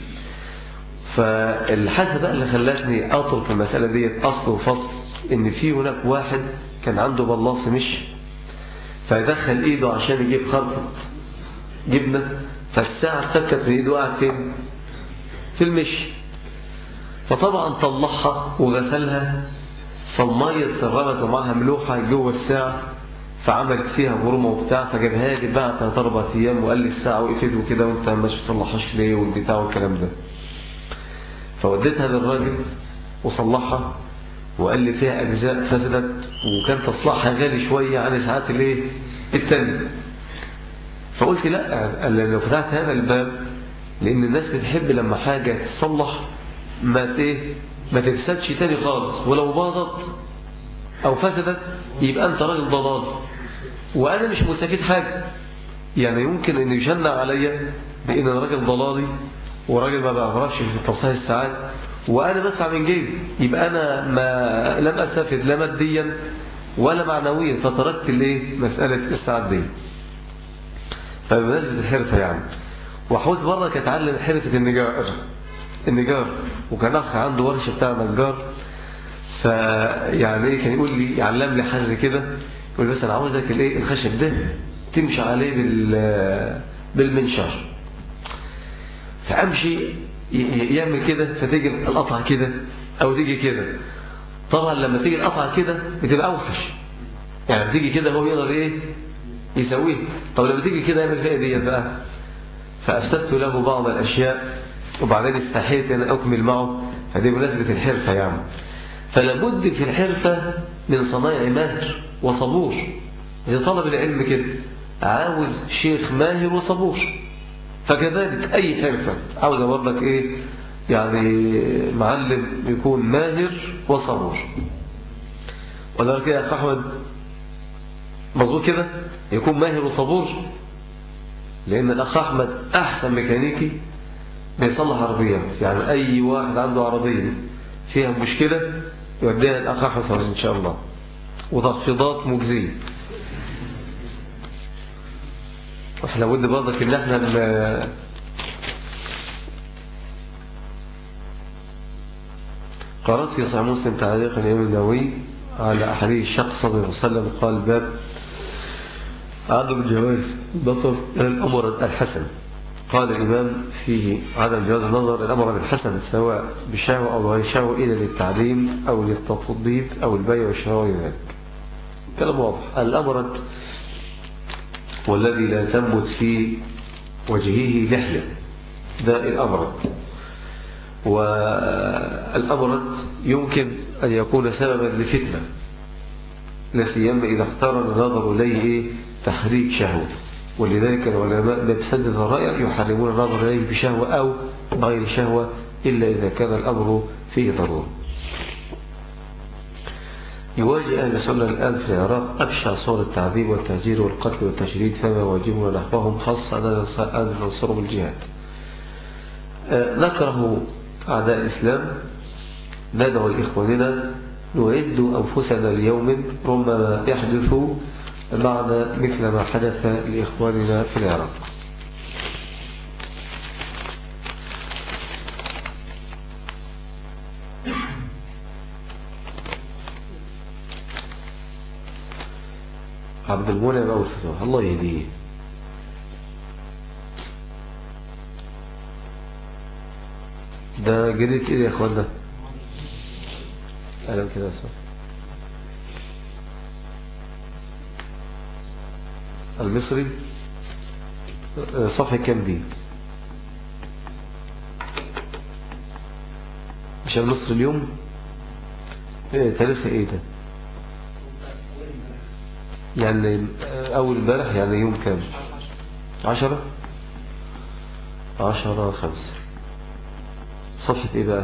فالحاجه بقى اللي خلتني اترك المساله ديت اصل وفصل ان في هناك واحد كان عنده بلاص مش فيدخل ايده عشان يجيب خرطه جبنه فالساعه اتفكت من ايده وقعت فين في المش فطبعا طلعها وغسلها فالميه اتسربت ومعها ملوحه جوه الساعه فعملت فيها غرمه وبتاع فجابها لي بعد ثلاث اربع ايام وقال لي الساعه وقفت وكده وانت مش بتصلحهاش ليه والبتاع والكلام ده فوديتها للراجل وصلحها وقال لي فيها اجزاء فسدت وكان تصليحها غالي شويه عن ساعات الايه التانية فقلت لا قال لي لو فتحت هذا الباب لان الناس بتحب لما حاجه تصلح ما ايه ما تفسدش تاني خالص ولو باظت او فسدت يبقى انت راجل ضلال وانا مش مستفيد حاجه يعني يمكن ان يشنع عليا بان انا راجل ضلالي وراجل ما بعرفش في تصحيح الساعات وانا بدفع من جيبي يبقى انا ما لم استفد لا ماديا ولا معنويا فتركت الايه مساله الساعات دي فبمناسبه الحرفه يعني وحاولت برضك اتعلم حرفه النجار النجار وكان اخ عنده ورشه بتاع نجار فيعني ايه كان يقول لي يعلم لي حاجه زي كده يقول لي بس انا عاوزك الايه الخشب ده تمشي عليه بال بالمنشار فامشي ي- ي- يعمل كده فتيجي القطعه كده او تيجي كده طبعا لما تيجي القطعه كده بتبقى اوحش يعني بتيجي كده هو يقدر ايه يسويه طب لما تيجي كده يعمل فيها ديت بقى فافسدت له بعض الاشياء وبعدين استحيت ان اكمل معه هذه مناسبه الحرفه يعني فلابد في الحرفة من صنايع ماهر وصبور زي طلب العلم كده عاوز شيخ ماهر وصبور فكذلك أي حرفة عاوز أقول لك إيه يعني معلم يكون ماهر وصبور ولا كده يا أخ أحمد مظبوط كده يكون ماهر وصبور لأن الأخ أحمد أحسن ميكانيكي بيصلح عربيات يعني أي واحد عنده عربية فيها مشكلة يوديها الأخ أحمد فوزي إن شاء الله وتخفيضات مجزية احنا ود برضك ان احنا ن- قرأت في صحيح مسلم تعليق الإمام النووي على أحاديث الشخص صلى الله عليه وسلم قال باب عدم جواز نظر إلى الأمر الحسن قال الإمام فيه عدم جواز النظر إلى الأمر الحسن سواء بشهوة أو غير شهوة إلى للتعليم أو للتطبيب أو البيع والشراء ذلك كلام واضح الأمرد والذي لا تنبت في وجهه لحية ده الأمرد والأمرد يمكن أن يكون سببا لفتنة لا سيما إذا اقترن النظر إليه إيه؟ تحريك شهوة ولذلك العلماء بسد الذرائع يحرمون النظر إليه بشهوة أو غير شهوة إلا إذا كان الأمر فيه ضرورة يواجه أهل السنة الآن في العراق أبشع صور التعذيب والتهجير والقتل والتشريد فما واجبنا نحوهم خاصة أن ننصرهم الجهاد آه، نكره أعداء الإسلام ندعو لإخواننا نعد أنفسنا ليوم ربما يحدث معنا مثل ما حدث لإخواننا في العراق عبد المنعم أبو الفتوح الله يهديه ده جريت ايه يا اخوانا قلم كده صح المصري آه، صفحة كام دي مش المصري اليوم ايه تاريخ ايه ده يعني آه، اول امبارح يعني يوم كام عشرة عشرة خمسة صفحة ايه بقى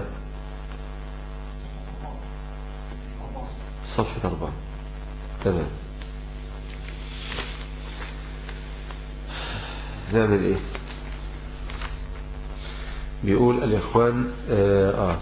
صفحة أربعة تمام نعمل ايه بيقول الإخوان آه, آه,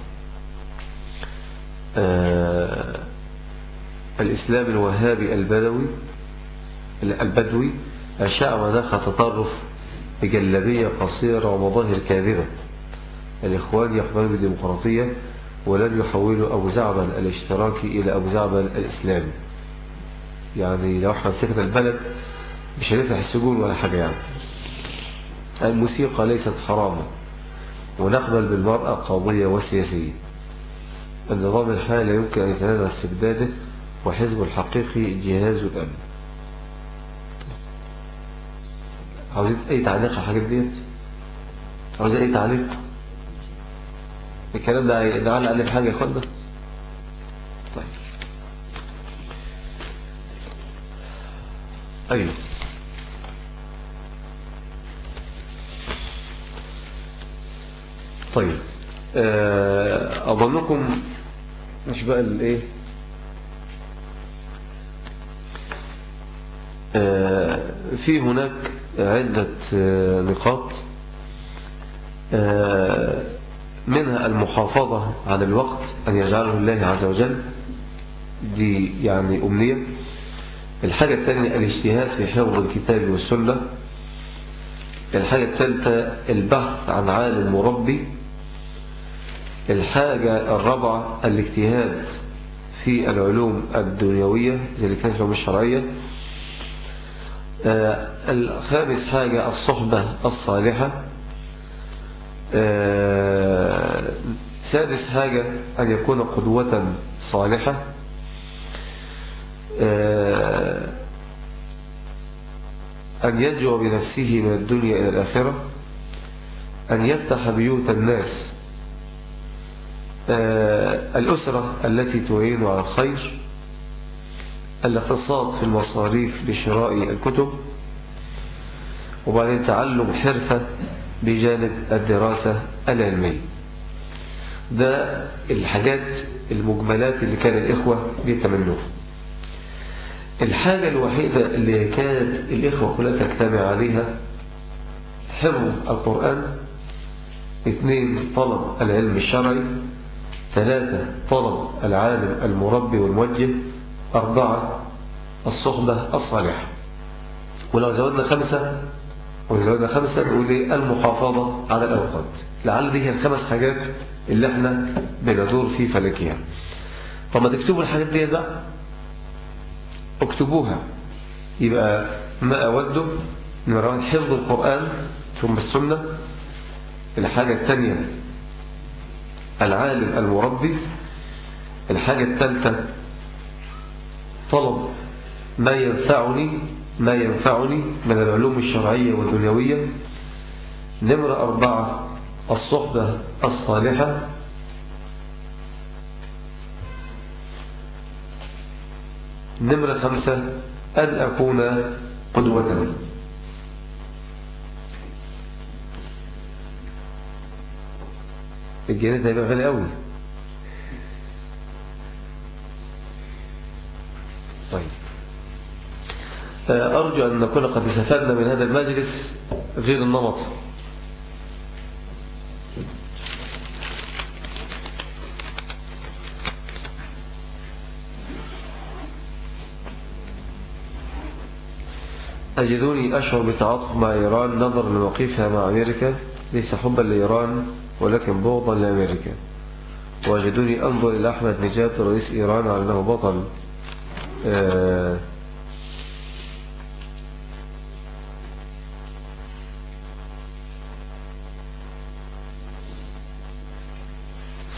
آه الإسلام الوهابي البدوي البدوي أشاع مناخ تطرف بجلبية قصيرة ومظاهر كاذبة الإخوان يقبلون بالديمقراطية ولن يحولوا أبو زعبل الاشتراكي إلى أبو زعبل الإسلامي يعني لو احنا مسكنا البلد مش هنفتح السجون ولا حاجة يعني الموسيقى ليست حراما ونقبل بالمرأة قاضية وسياسية النظام الحالي لا يمكن أن يتنازل استبداده وحزب الحقيقي جهاز الأمن عاوزين أي تعليق على الحاجات ديت عاوزين أي تعليق الكلام ده نعلق عليه بحاجة يا اخوانا طيب أيوه طيب آه، أظنكم مش بقى الايه آه، في هناك عدة آه، نقاط آه، منها المحافظة على الوقت أن يجعله الله عز وجل دي يعني أمنية الحاجة الثانية الاجتهاد في حفظ الكتاب والسنة الحاجة الثالثة البحث عن عالم مربي الحاجة الرابعة الاجتهاد في العلوم الدنيوية زي اللي كانت العلوم الشرعية آه الخامس حاجة الصحبة الصالحة آه سادس حاجة أن يكون قدوة صالحة آه أن يجوع بنفسه من الدنيا إلى الآخرة أن يفتح بيوت الناس آه الأسرة التي تعين على الخير الاقتصاد في المصاريف لشراء الكتب وبعدين تعلم حرفة بجانب الدراسة العلمية ده الحاجات المجملات اللي كان الإخوة بيتمنوها الحاجة الوحيدة اللي كانت الإخوة كلها تجتمع عليها حفظ القرآن اثنين طلب العلم الشرعي ثلاثة طلب العالم المربي والموجه أربعة الصحبة الصالحة ولو زودنا خمسة ولو زودنا خمسة نقول ايه المحافظة على الأوقات لعل دي هي الخمس حاجات اللي احنا بندور في فلكها طب ما تكتبوا الحاجات دي بقى اكتبوها يبقى ما أوده نرى حفظ القرآن ثم السنة الحاجة الثانية العالم المربي الحاجة الثالثة طلب ما ينفعني ما ينفعني من العلوم الشرعية والدنيوية نمرة أربعة الصحبة الصالحة نمرة خمسة أن أكون قدوة الجنيه ده هيبقى غالي قوي طيب أرجو أن نكون قد استفدنا من هذا المجلس غير النمط أجدوني أشعر بتعاطف مع إيران نظرا لموقفها مع أمريكا ليس حبا لإيران ولكن بغضا لأمريكا وأجدوني أنظر إلى أحمد نجاد رئيس إيران على أنه بطل آه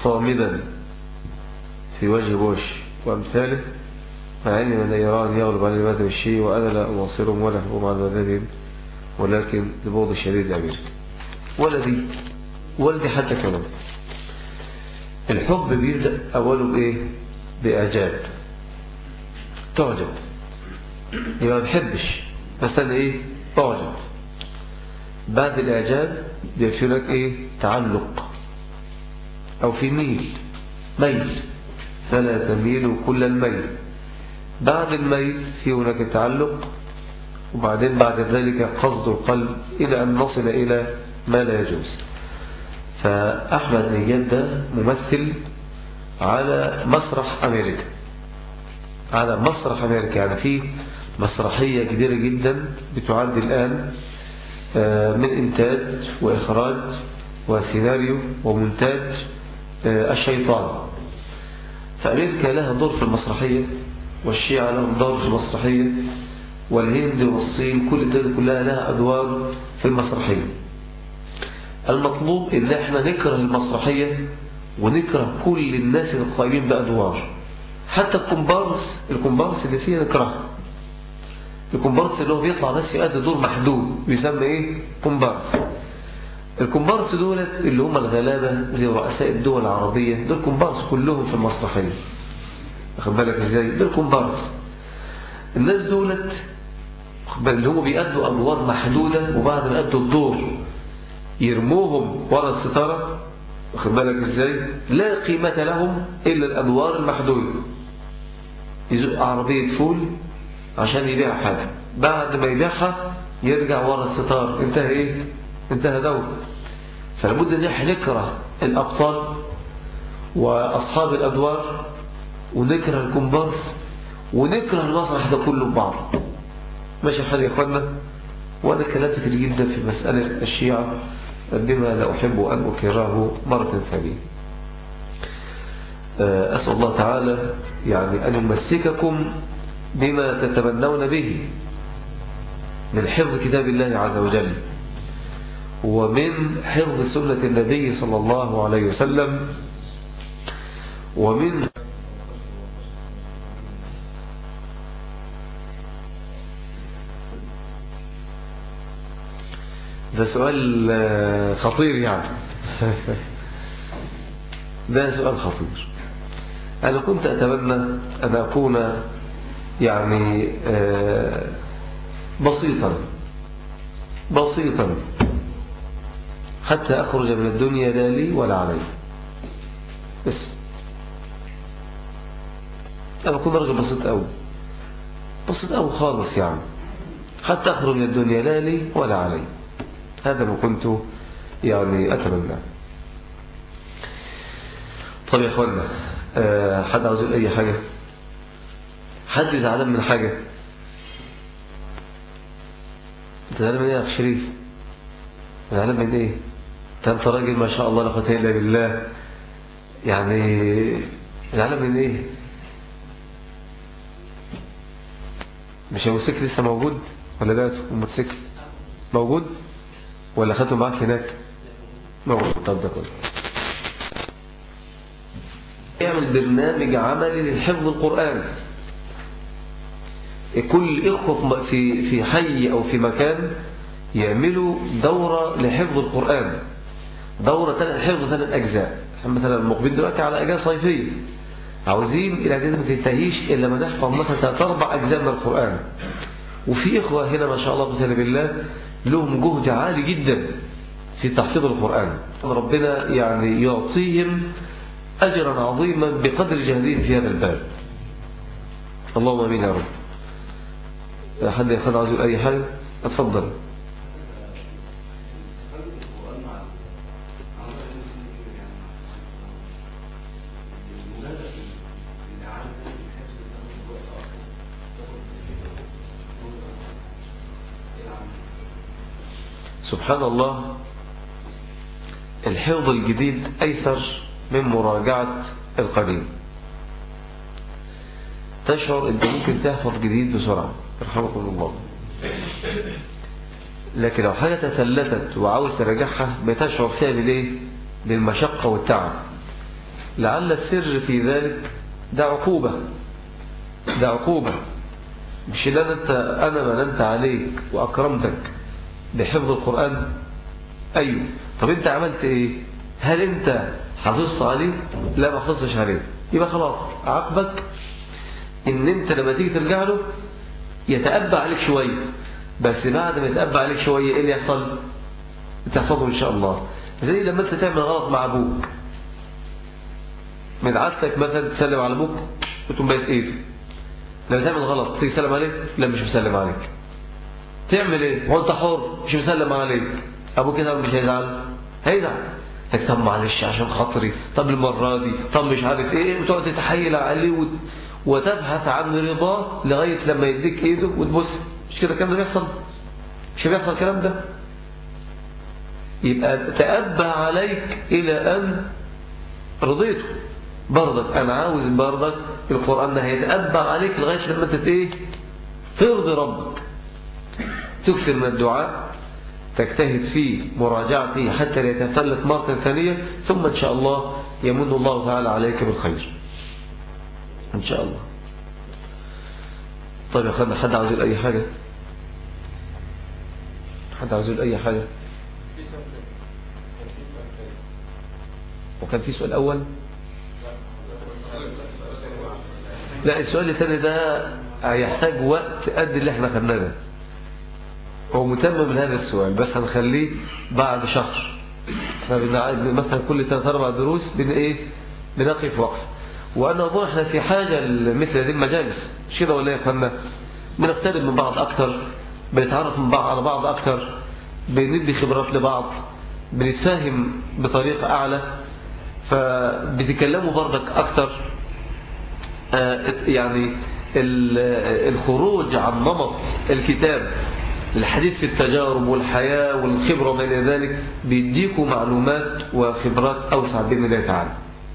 صامدا في وجه بوش وأمثاله مع أن من إيران يغلب على المدى بالشيء وأنا لا أواصرهم ولا أحبهم على مذهبهم ولكن لبغض الشديد أمريكا ولدي والدي حتى كمان الحب بيبدأ أوله بإيه؟ بإعجاب تعجب يبقى ما بحبش بس أنا إيه؟ أعجب بعد الإعجاب بيبقى في لك إيه؟ تعلق أو في ميل ميل فلا تميلوا كل الميل بعد الميل في هناك تعلق وبعدين بعد ذلك قصد القلب إلى أن نصل إلى ما لا يجوز فأحمد نياد ده ممثل على مسرح أمريكا على مسرح أمريكا يعني في مسرحية كبيرة جدا بتعد الآن من إنتاج وإخراج وسيناريو ومونتاج الشيطان فأمريكا لها دور في المسرحية والشيعة لهم دور في المسرحية والهند والصين كل الدول كلها لها أدوار في المسرحية المطلوب إن احنا نكره المسرحية ونكره كل الناس القائمين بأدوار حتى الكومبارس الكومبارس اللي فيها نكرهه الكومبارس اللي هو بيطلع بس يؤدي دور محدود بيسمى ايه كومبارس الكومبارس دولت اللي هم الغلابة زي رؤساء الدول العربية دول كومبارس كلهم في المسرحية واخد بالك ازاي دول كومبارس الناس دولت اللي هم بيأدوا أدوار محدودة وبعد ما أدوا الدور يرموهم ورا الستارة واخد بالك ازاي لا قيمة لهم إلا الأدوار المحدودة يزق عربية فول عشان يبيع حاجة بعد ما يبيعها يرجع ورا الستار انتهى ايه انتهى دور فلابد ان احنا نكره الابطال واصحاب الادوار ونكره الكومبارس ونكره المسرح ده كله ببعض ماشي الحال يا اخوانا وانا كلام كتير جدا في مساله الشيعه بما لا احب ان اكرره مره ثانيه اسال الله تعالى يعني ان يمسككم بما تتمنون به من حفظ كتاب الله عز وجل ومن حفظ سنة النبي صلى الله عليه وسلم ومن ده سؤال خطير يعني ده سؤال خطير أنا كنت أتمنى أن أكون يعني بسيطا بسيطا حتى أخرج من الدنيا لا لي ولا علي بس أنا أكون راجل بسيط أوي بسيط أوي خالص يعني حتى أخرج من الدنيا لا لي ولا علي هذا ما كنت يعني أتمنى طيب يا أخوانا أه حد عاوز يقول أي حاجة حد زعلان من حاجة انت زعلان من ايه يا اخ شريف زعلان من ايه انت راجل ما شاء الله لا قوه الا بالله يعني زعلان من ايه مش الموتوسيكل لسه موجود ولا بعته الموتوسيكل موجود ولا خدته معاك هناك موجود طب ده كله يعمل برنامج عملي للحفظ القرآن كل إخوة في في حي أو في مكان يعملوا دورة لحفظ القرآن دورة ثلاث حفظ ثلاث أجزاء مثلا مقبل دلوقتي على أجازة صيفية عاوزين الأجازة ما تنتهيش إلا ما نحفظ مثلا ثلاث أربع أجزاء من القرآن وفي إخوة هنا ما شاء الله بإذن بالله لهم جهد عالي جدا في تحفيظ القرآن ربنا يعني يعطيهم أجرا عظيما بقدر جهدهم في هذا الباب اللهم امين يا رب حد ياخد عاوز يقول اي حاجه اتفضل سبحان الله الحفظ الجديد أيسر من مراجعة القديم تشعر أنت ممكن تحفظ جديد بسرعة رحمكم الله لكن لو حاجة تثلتت وعاوز تراجعها بتشعر فيها بالايه بالمشقة والتعب لعل السر في ذلك ده عقوبة ده عقوبة مش اللي أنا, أنت أنا مننت عليك وأكرمتك بحفظ القرآن أيوه طب أنت عملت إيه هل أنت حافظت عليه لا ما حافظتش عليه يبقى خلاص عقبك ان انت لما تيجي ترجع له يتأبى عليك شوية بس بعد ما يتأبى عليك شوية ايه اللي يحصل تحفظه ان شاء الله زي لما انت تعمل غلط مع ابوك من عادتك مثلا تسلم على ابوك وتقوم بايس ايده لما تعمل غلط تيجي تسلم عليه لا مش مسلم عليك تعمل ايه هو انت حر مش مسلم عليك ابوك كده مش هيزعل هيزعل لك طب معلش عشان خاطري طب المرة دي طب مش عارف ايه وتقعد تتحايل عليه وت... وتبحث عن رضاه لغاية لما يديك ايده وتبص مش كده الكلام ده بيحصل مش بيحصل الكلام ده يبقى تأبى عليك إلى أن رضيته برضك أنا عاوز برضك القرآن ده هيتأبى عليك لغاية لما انت ايه ترضي ربك تكثر من الدعاء تجتهد في مراجعته حتى لا يتفلت مرة ثانية ثم إن شاء الله يمن الله تعالى عليك بالخير إن شاء الله طيب يا أخوانا حد عاوز يقول أي حاجة حد عاوز يقول أي حاجة في سؤال تاني. كان في سؤال تاني. وكان في سؤال أول لا السؤال الثاني ده هيحتاج وقت قد اللي احنا خدناه ده هو متمم من هذا السؤال بس هنخليه بعد شهر احنا بنع- مثلا كل ثلاث اربع دروس بن ايه بنقف وقف وانا اظن احنا في حاجه لمثل هذه المجالس مش كده ولا إيه يا اخوانا بنقترب من بعض اكتر بنتعرف من بعض على بعض اكتر بندي خبرات لبعض بنتفاهم بطريقه اعلى فبتكلموا برضك اكتر آه، يعني ال- الخروج عن نمط الكتاب الحديث في التجارب والحياة والخبرة وما إلى ذلك بيديكوا معلومات وخبرات أوسع بإذن الله تعالى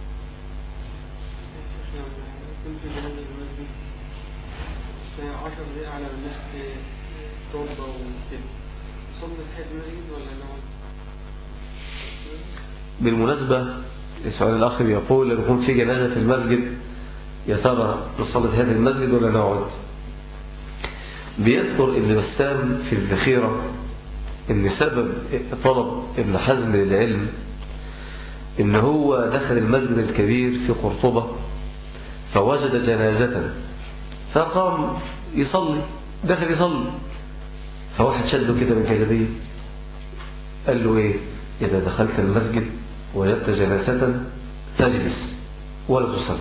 كنت جنب المسجد عشر دقايق على الناس توضى وكده نصلي لحد المسجد ولا نقعد؟ بالمناسبة السؤال الأخ بيقول لو يكون في جنازة في المسجد يا ترى نصلي في هذا المسجد ولا نقعد بيذكر ابن بسام في الذخيرة ان سبب طلب ابن حزم للعلم ان هو دخل المسجد الكبير في قرطبة فوجد جنازة فقام يصلي دخل يصلي فواحد شده كده من جلبيه قال له ايه اذا دخلت المسجد وجدت جنازة تجلس ولا تصلي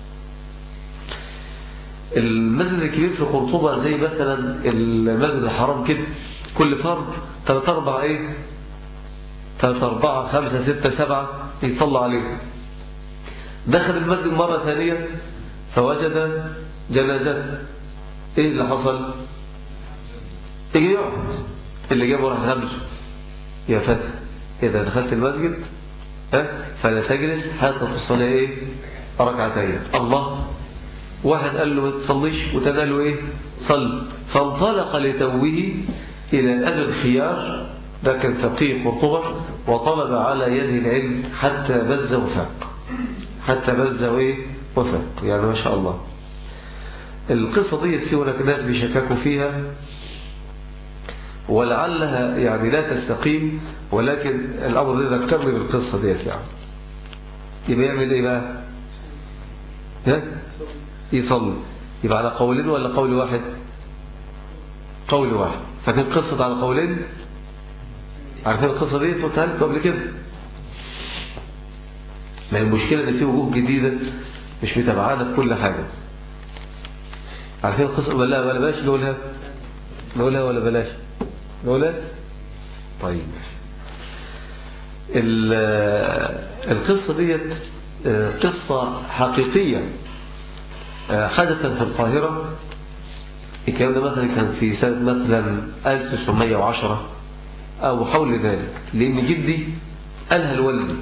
المسجد الكبير في قرطبة زي مثلا المسجد الحرام كده كل فرد ثلاث أربع إيه ثلاث أربعة خمسة ستة سبعة يتصلى عليه دخل المسجد مرة ثانية فوجد جنازة إيه اللي حصل يجي يقعد اللي جابه راح غمزه يا فتى إذا دخلت المسجد ها فلا تجلس حتى تصلي إيه ركعتين الله واحد قال له ما تصليش وتاني قال له ايه صل فانطلق لتوه الى ابي الخيار ده كان فقيه قرطبه وطلب على يده العلم حتى بز وفاق حتى بز وايه وفاق يعني ما شاء الله القصه دي في هناك ناس بيشككوا فيها ولعلها يعني لا تستقيم ولكن الامر ده ذكرني بالقصه ديت يعني يبقى يعمل ايه بقى؟ ها؟ يصلي يبقى على قولين ولا قول واحد قول واحد فكان قصة على قولين عارفين القصة دي قلتها لكم قبل كده ما المشكلة ان في وجوه جديدة مش متابعانا في كل حاجة عارفين القصة ولا ولا بلاش نقولها نقولها ولا بلاش نقولها طيب ال- القصة ديت آه، قصة حقيقية آه، حدثت في القاهرة الكلام ده مثلا كان في سنة مثلا 1910 أو حول ذلك لأن جدي قالها لوالدي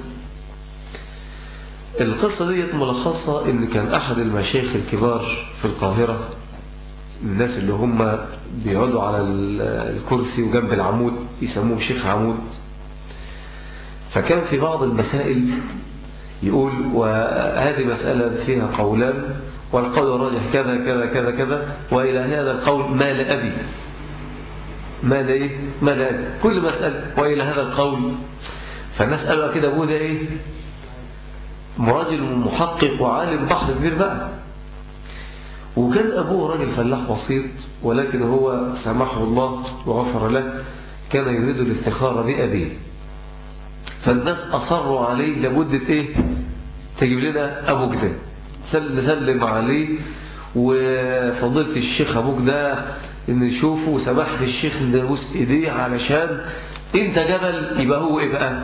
القصة ديت ملخصها إن كان أحد المشايخ الكبار في القاهرة الناس اللي هم بيقعدوا على ال- الكرسي وجنب العمود يسموه شيخ عمود فكان في بعض المسائل يقول وهذه مسألة فيها قولان والقول الراجح كذا كذا كذا كذا وإلى هذا القول مال أبي مال إيه؟ مال أبي كل مسألة وإلى هذا القول فالناس قالوا كده أبوه ده إيه راجل محقق وعالم بحر كبير بقى وكان أبوه راجل فلاح بسيط ولكن هو سامحه الله وغفر له كان يريد الافتخار بأبيه فالناس أصروا عليه لمدة إيه تجيب لنا أبوك ده سل سلم عليه وفضيلة الشيخ أبوك ده إن نشوفه وسمحت الشيخ إن نبوس إيديه علشان أنت جبل يبقى هو إيه بقى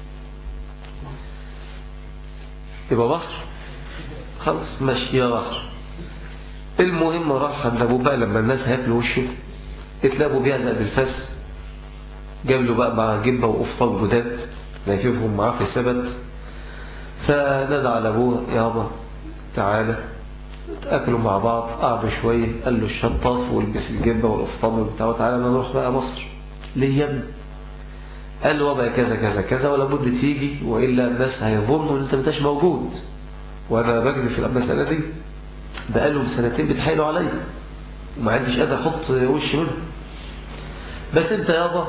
يبقى بحر خلاص ماشي يا بحر المهم راح عند ابوه بقى لما الناس هياكلوا وشه اتلاقوا بيعزق بالفاس جاب له بقى مع جبه وقفطان جداد لاففهم معاه في السبت فنادى على ابوه يابا تعالى اتاكلوا مع بعض قعدوا شويه قال له الشطاف والبس الجبه والقفطان وبتاع وتعالى ما نروح بقى مصر ليه يا ابني قال له وضع كذا كذا كذا ولا بد تيجي والا الناس هيظنوا ان انت ما انتش موجود وانا بجري في المساله دي بقالهم سنتين بتحايلوا عليا وما عنديش قادر احط وشي منهم بس انت يابا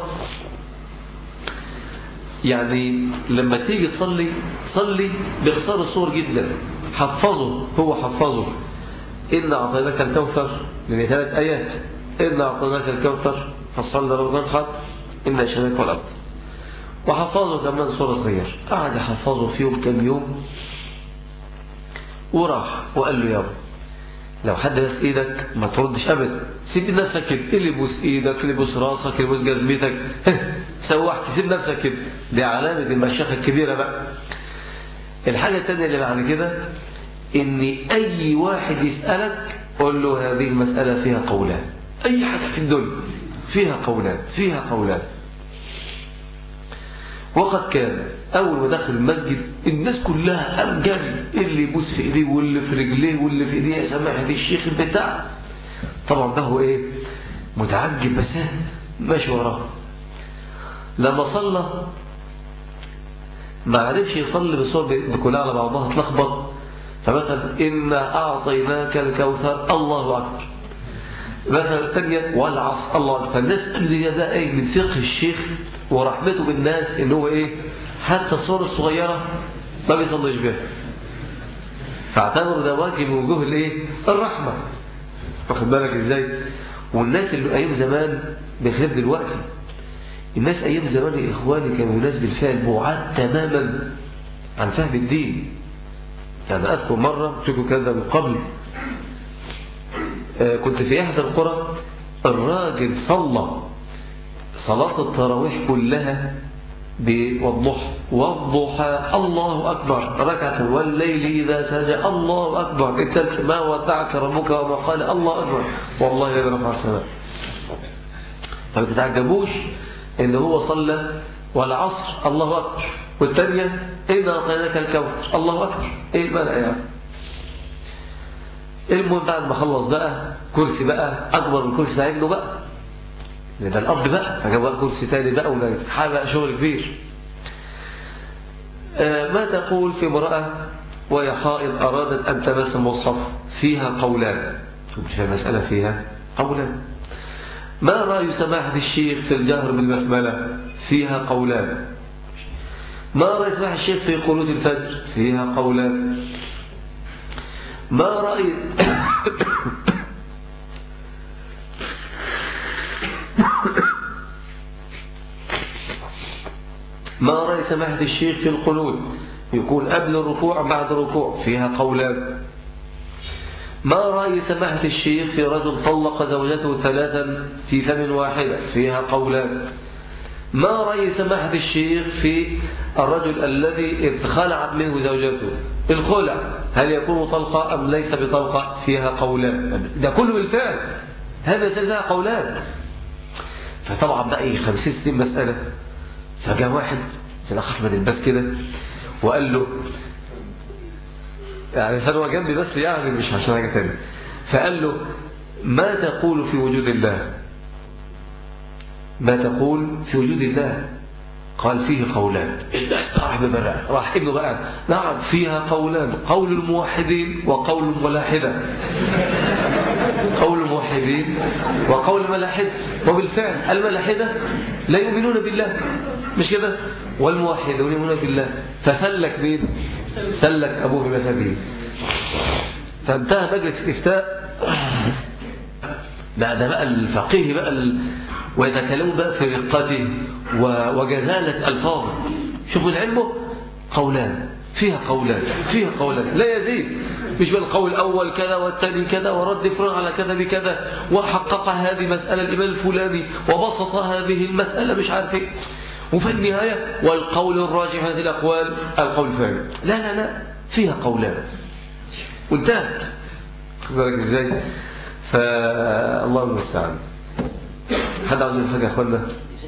يعني لما تيجي تصلي صلي باقصار الصور جدا حفظه هو حفظه إن أعطيناك الكوثر من ثلاث آيات إن أعطيناك الكوثر فصل لرمضان حق إن شريك والأرض وحفظه كمان صورة صغير قعد يحفظه في يوم كم يوم وراح وقال له يابا لو حد بس ايدك ما تردش ابدا سيب نفسك كده اللي يبوس ايدك اللي يبوس راسك اللي يبوس جزمتك سوحت سيب نفسك كده دي علامه المشايخ الكبيره بقى الحاجه الثانيه اللي بعد كده ان اي واحد يسالك قول له هذه المساله فيها قولان اي حاجه في الدنيا فيها قولان فيها قولان وقد كان أول ما دخل المسجد الناس كلها قام جري اللي يبوس في إيديه واللي في رجليه واللي في إيديه سامح دي الشيخ بتاع طبعا ده هو إيه متعجب بس ماشي وراه لما صلى ما عرفش يصلي بصور بكلها على بعضها اتلخبط فمثلا إنا أعطيناك الكوثر الله أكبر مثلا الثانية والعصر الله أكبر فالناس قالوا ده إيه من فقه الشيخ ورحمته بالناس اللي هو إيه حتى الصور الصغيرة ما بيصليش بها فاعتبروا ده واجب من وجوه الايه الرحمة واخد بالك ازاي والناس اللي ايام زمان بخلاف دلوقتي الناس ايام زمان يا اخواني كانوا ناس بالفعل بعاد تماما عن فهم الدين يعني اذكر مرة قلت لكم كذا من قبل آه كنت في احدى القرى الراجل صلى صلاة التراويح كلها والضحى والضحى الله أكبر ركعة والليل إذا سجى الله أكبر اتلك ما ودعك ربك وما قال الله أكبر والله يا رفع السماء فما تتعجبوش إن هو صلى والعصر الله أكبر والثانية إن أعطيناك الكوثر الله أكبر إيه المانع يعني المهم بعد ما خلص بقى كرسي بقى أكبر من كرسي ابنه بقى ده الأب بقى فجاب بقى كرسي تاني بقى وحابة شغل كبير آه ما تقول في امرأة وهي حائض أرادت أن تمس المصحف فيها قولان في المسألة فيها قولان ما رأي سماحة الشيخ في الجهر بالبسملة فيها قولان ما رأي سماحة الشيخ في قنوت الفجر فيها قولان ما رأي ما رأي سماحة الشيخ في القنوت يكون قبل الركوع بعد الركوع فيها قولان ما رأي سماحة الشيخ في رجل طلق زوجته ثلاثا في فم واحدة فيها قولان ما رأي سماحة الشيخ في الرجل الذي خلعت منه زوجته الخلع هل يكون طلقة أم ليس بطلقة فيها قولان ده كله بالفعل هذا سيدها قولان فطبعا بقى خمسين سنين مسألة فجاء واحد زي الاخ احمد الباس كده وقال له يعني فهو جنبي بس يعني مش عشان حاجه ثانيه فقال له ما تقول في وجود الله ما تقول في وجود الله قال فيه قولان الناس راح ببرع راح ابنه بقى نعم فيها قولان قول الموحدين وقول الملاحدة قول الموحدين وقول الملاحدة وبالفعل الملاحدة لا يؤمنون بالله مش كده والموحدون يؤمنون بالله فسلك مين سلك أبوه بمسابيه فانتهى مجلس الإفتاء ده ده بقى الفقيه بقى ال... ويتكلموا بقى في رقته و... وجزالة ألفاظه شوفوا العلم قولان فيها قولان فيها قولان لا يزيد مش بالقول الأول كذا والثاني كذا ورد فرع على كذا بكذا وحقق هذه مسألة الإمام الفلاني وبسط هذه المسألة مش عارف ايه وفي النهاية والقول الراجح هذه الأقوال القول الفعلي لا لا لا فيها قولان وانتهت خد بالك ازاي فالله المستعان حد عاوز يقول حاجه يا اخوانا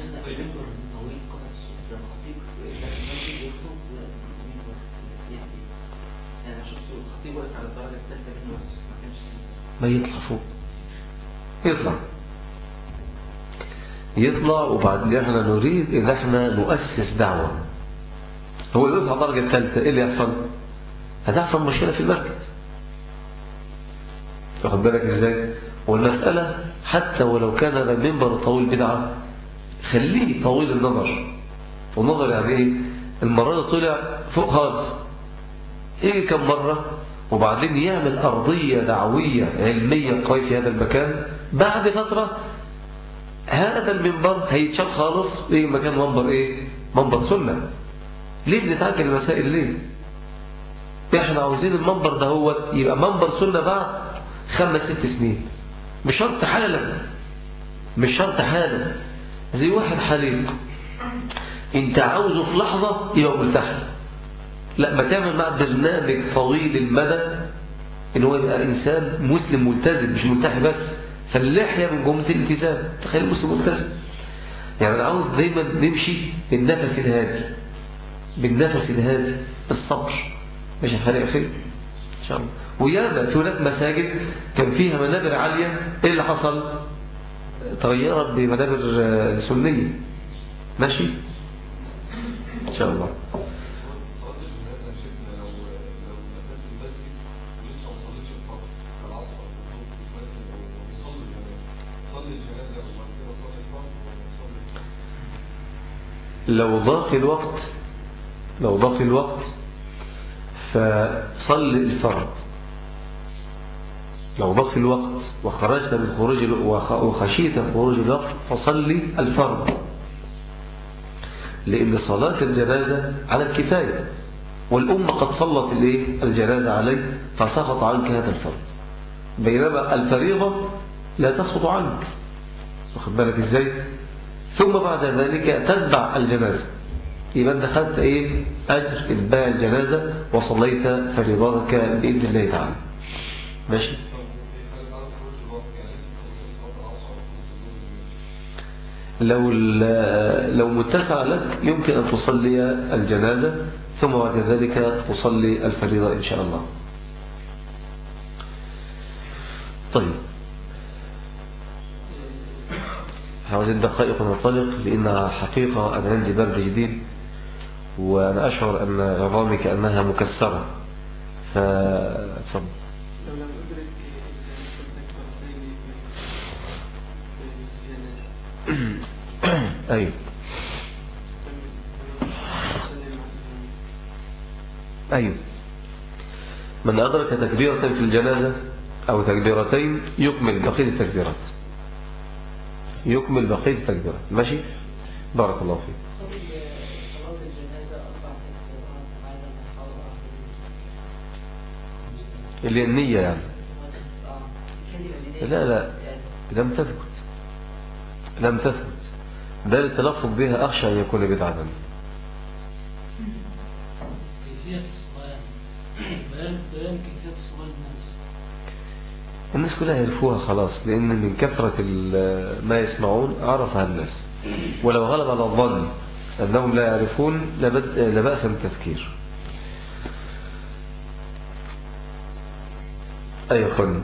ما يطلع فوق يطلع يطلع وبعدين احنا نريد ان احنا نؤسس دعوه هو اللي يطلع درجه ثالثه ايه اللي يحصل هتحصل مشكله في المسجد واخد بالك ازاي والمسألة حتى ولو كان هذا المنبر طويل بدعة خليه طويل النظر والنظر يعني ايه المرة دي طلع فوق خالص ايه كم مرة وبعدين يعمل أرضية دعوية علمية قوية في هذا المكان بعد فترة هذا المنبر هيتشال خالص ايه مكان منبر ايه منبر سنة ليه بنتعجل المسائل ليه احنا عاوزين المنبر ده هو يبقى منبر سنة بعد خمس ست سنين مش شرط حالا مش شرط حالا زي واحد حليم انت عاوزه في لحظة يبقى ملتحي لا ما تعمل مع برنامج طويل المدى ان هو يبقى انسان مسلم ملتزم مش ملتحي بس فاللحية من جملة الالتزام تخيل مسلم ملتزم يعني انا عاوز دايما نمشي بالنفس الهادي بالنفس الهادي الصبر مش هنلاقي خير ان شاء الله وياما في هناك مساجد كان فيها منابر عالية ايه اللي حصل تغيرت بمنابر آه، سنية ماشي ان شاء الله صلاة الجنازة يا شيخنا لو لو دخلت المسجد ولسه ما صليتش الفجر العصر في المسجد وبيصلي الجنازة صلي الجنازة وبعد كده صلي الفجر وصلي الفجر لو ضاق الوقت لو ضاق الوقت فصل الفرض لو ضاق الوقت وخرجت من خروج ال- وخ- وخشيت خروج الوقت فصلي الفرض لأن صلاة الجنازة على الكفاية والأمة قد صلت الايه الجنازة عليه فسقط عنك هذا الفرض بينما الفريضة لا تسقط عنك واخد بالك ازاي ثم بعد ذلك تتبع الجنازة يبقى انت خدت ايه اجر اتباع الجنازة وصليت فريضتك باذن الله تعالى ماشي طب في حالة عدم خروج الوقت يعني لسه صليت صلاة العصر أو لو ال- لو متسع لك يمكن ان تصلي الجنازة ثم بعد ذلك تصلي الفريضة ان شاء الله طيب عاوزين دقائق وننطلق لأن حقيقة أنا عندي برد جديد وأنا أشعر أن عظامي كأنها مكسرة فاتفضل لو لم أدرك التكبيرتين في الجنازة أيوه أصلي مع أيوه من أدرك تكبيرة في الجنازة أو تكبيرتين يكمل بقية التكبيرات يكمل بقية التكبيرات ماشي بارك الله فيك صلاة الجنازة أربع تكبيرات على الحول اللي هي النية يعني لا لا لم تثبت لم تثبت بل التلفظ بها أخشى أن يكون بدعة كيفية الصلاة بيان بيان كيفية الصلاة للناس الناس كلها يعرفوها خلاص لأن من كثرة ال- ما يسمعون عرفها الناس ولو غلب على الظن أنهم لا يعرفون لبد- لا بأس من التفكير أي أخوان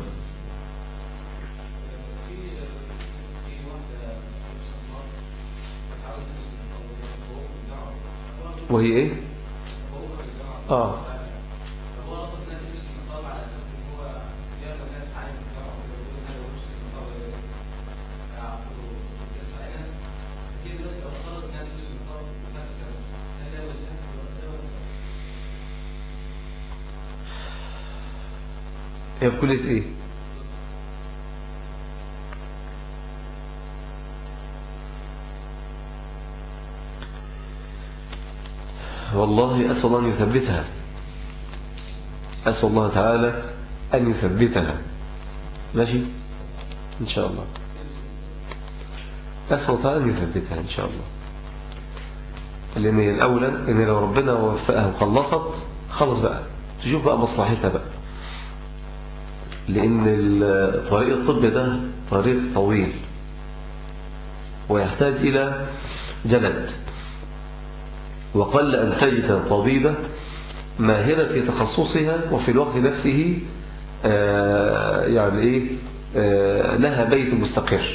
في في واحدة عاوزة بس تطور فوق الدعوة وهي ايه اه هي في كلية ايه والله أسأل الله أن يثبتها أسأل الله تعالى أن يثبتها ماشي إن شاء الله أسأل الله تعالى أن يثبتها إن شاء الله لأن هي الأولى إن لو ربنا وفقها وخلصت خلص بقى تشوف بقى مصلحتها بقى لأن الطريق الطبي ده طريق طويل ويحتاج إلى جلد وقل أن تجد طبيبة ماهرة في تخصصها وفي الوقت نفسه آه يعني إيه آه لها بيت مستقر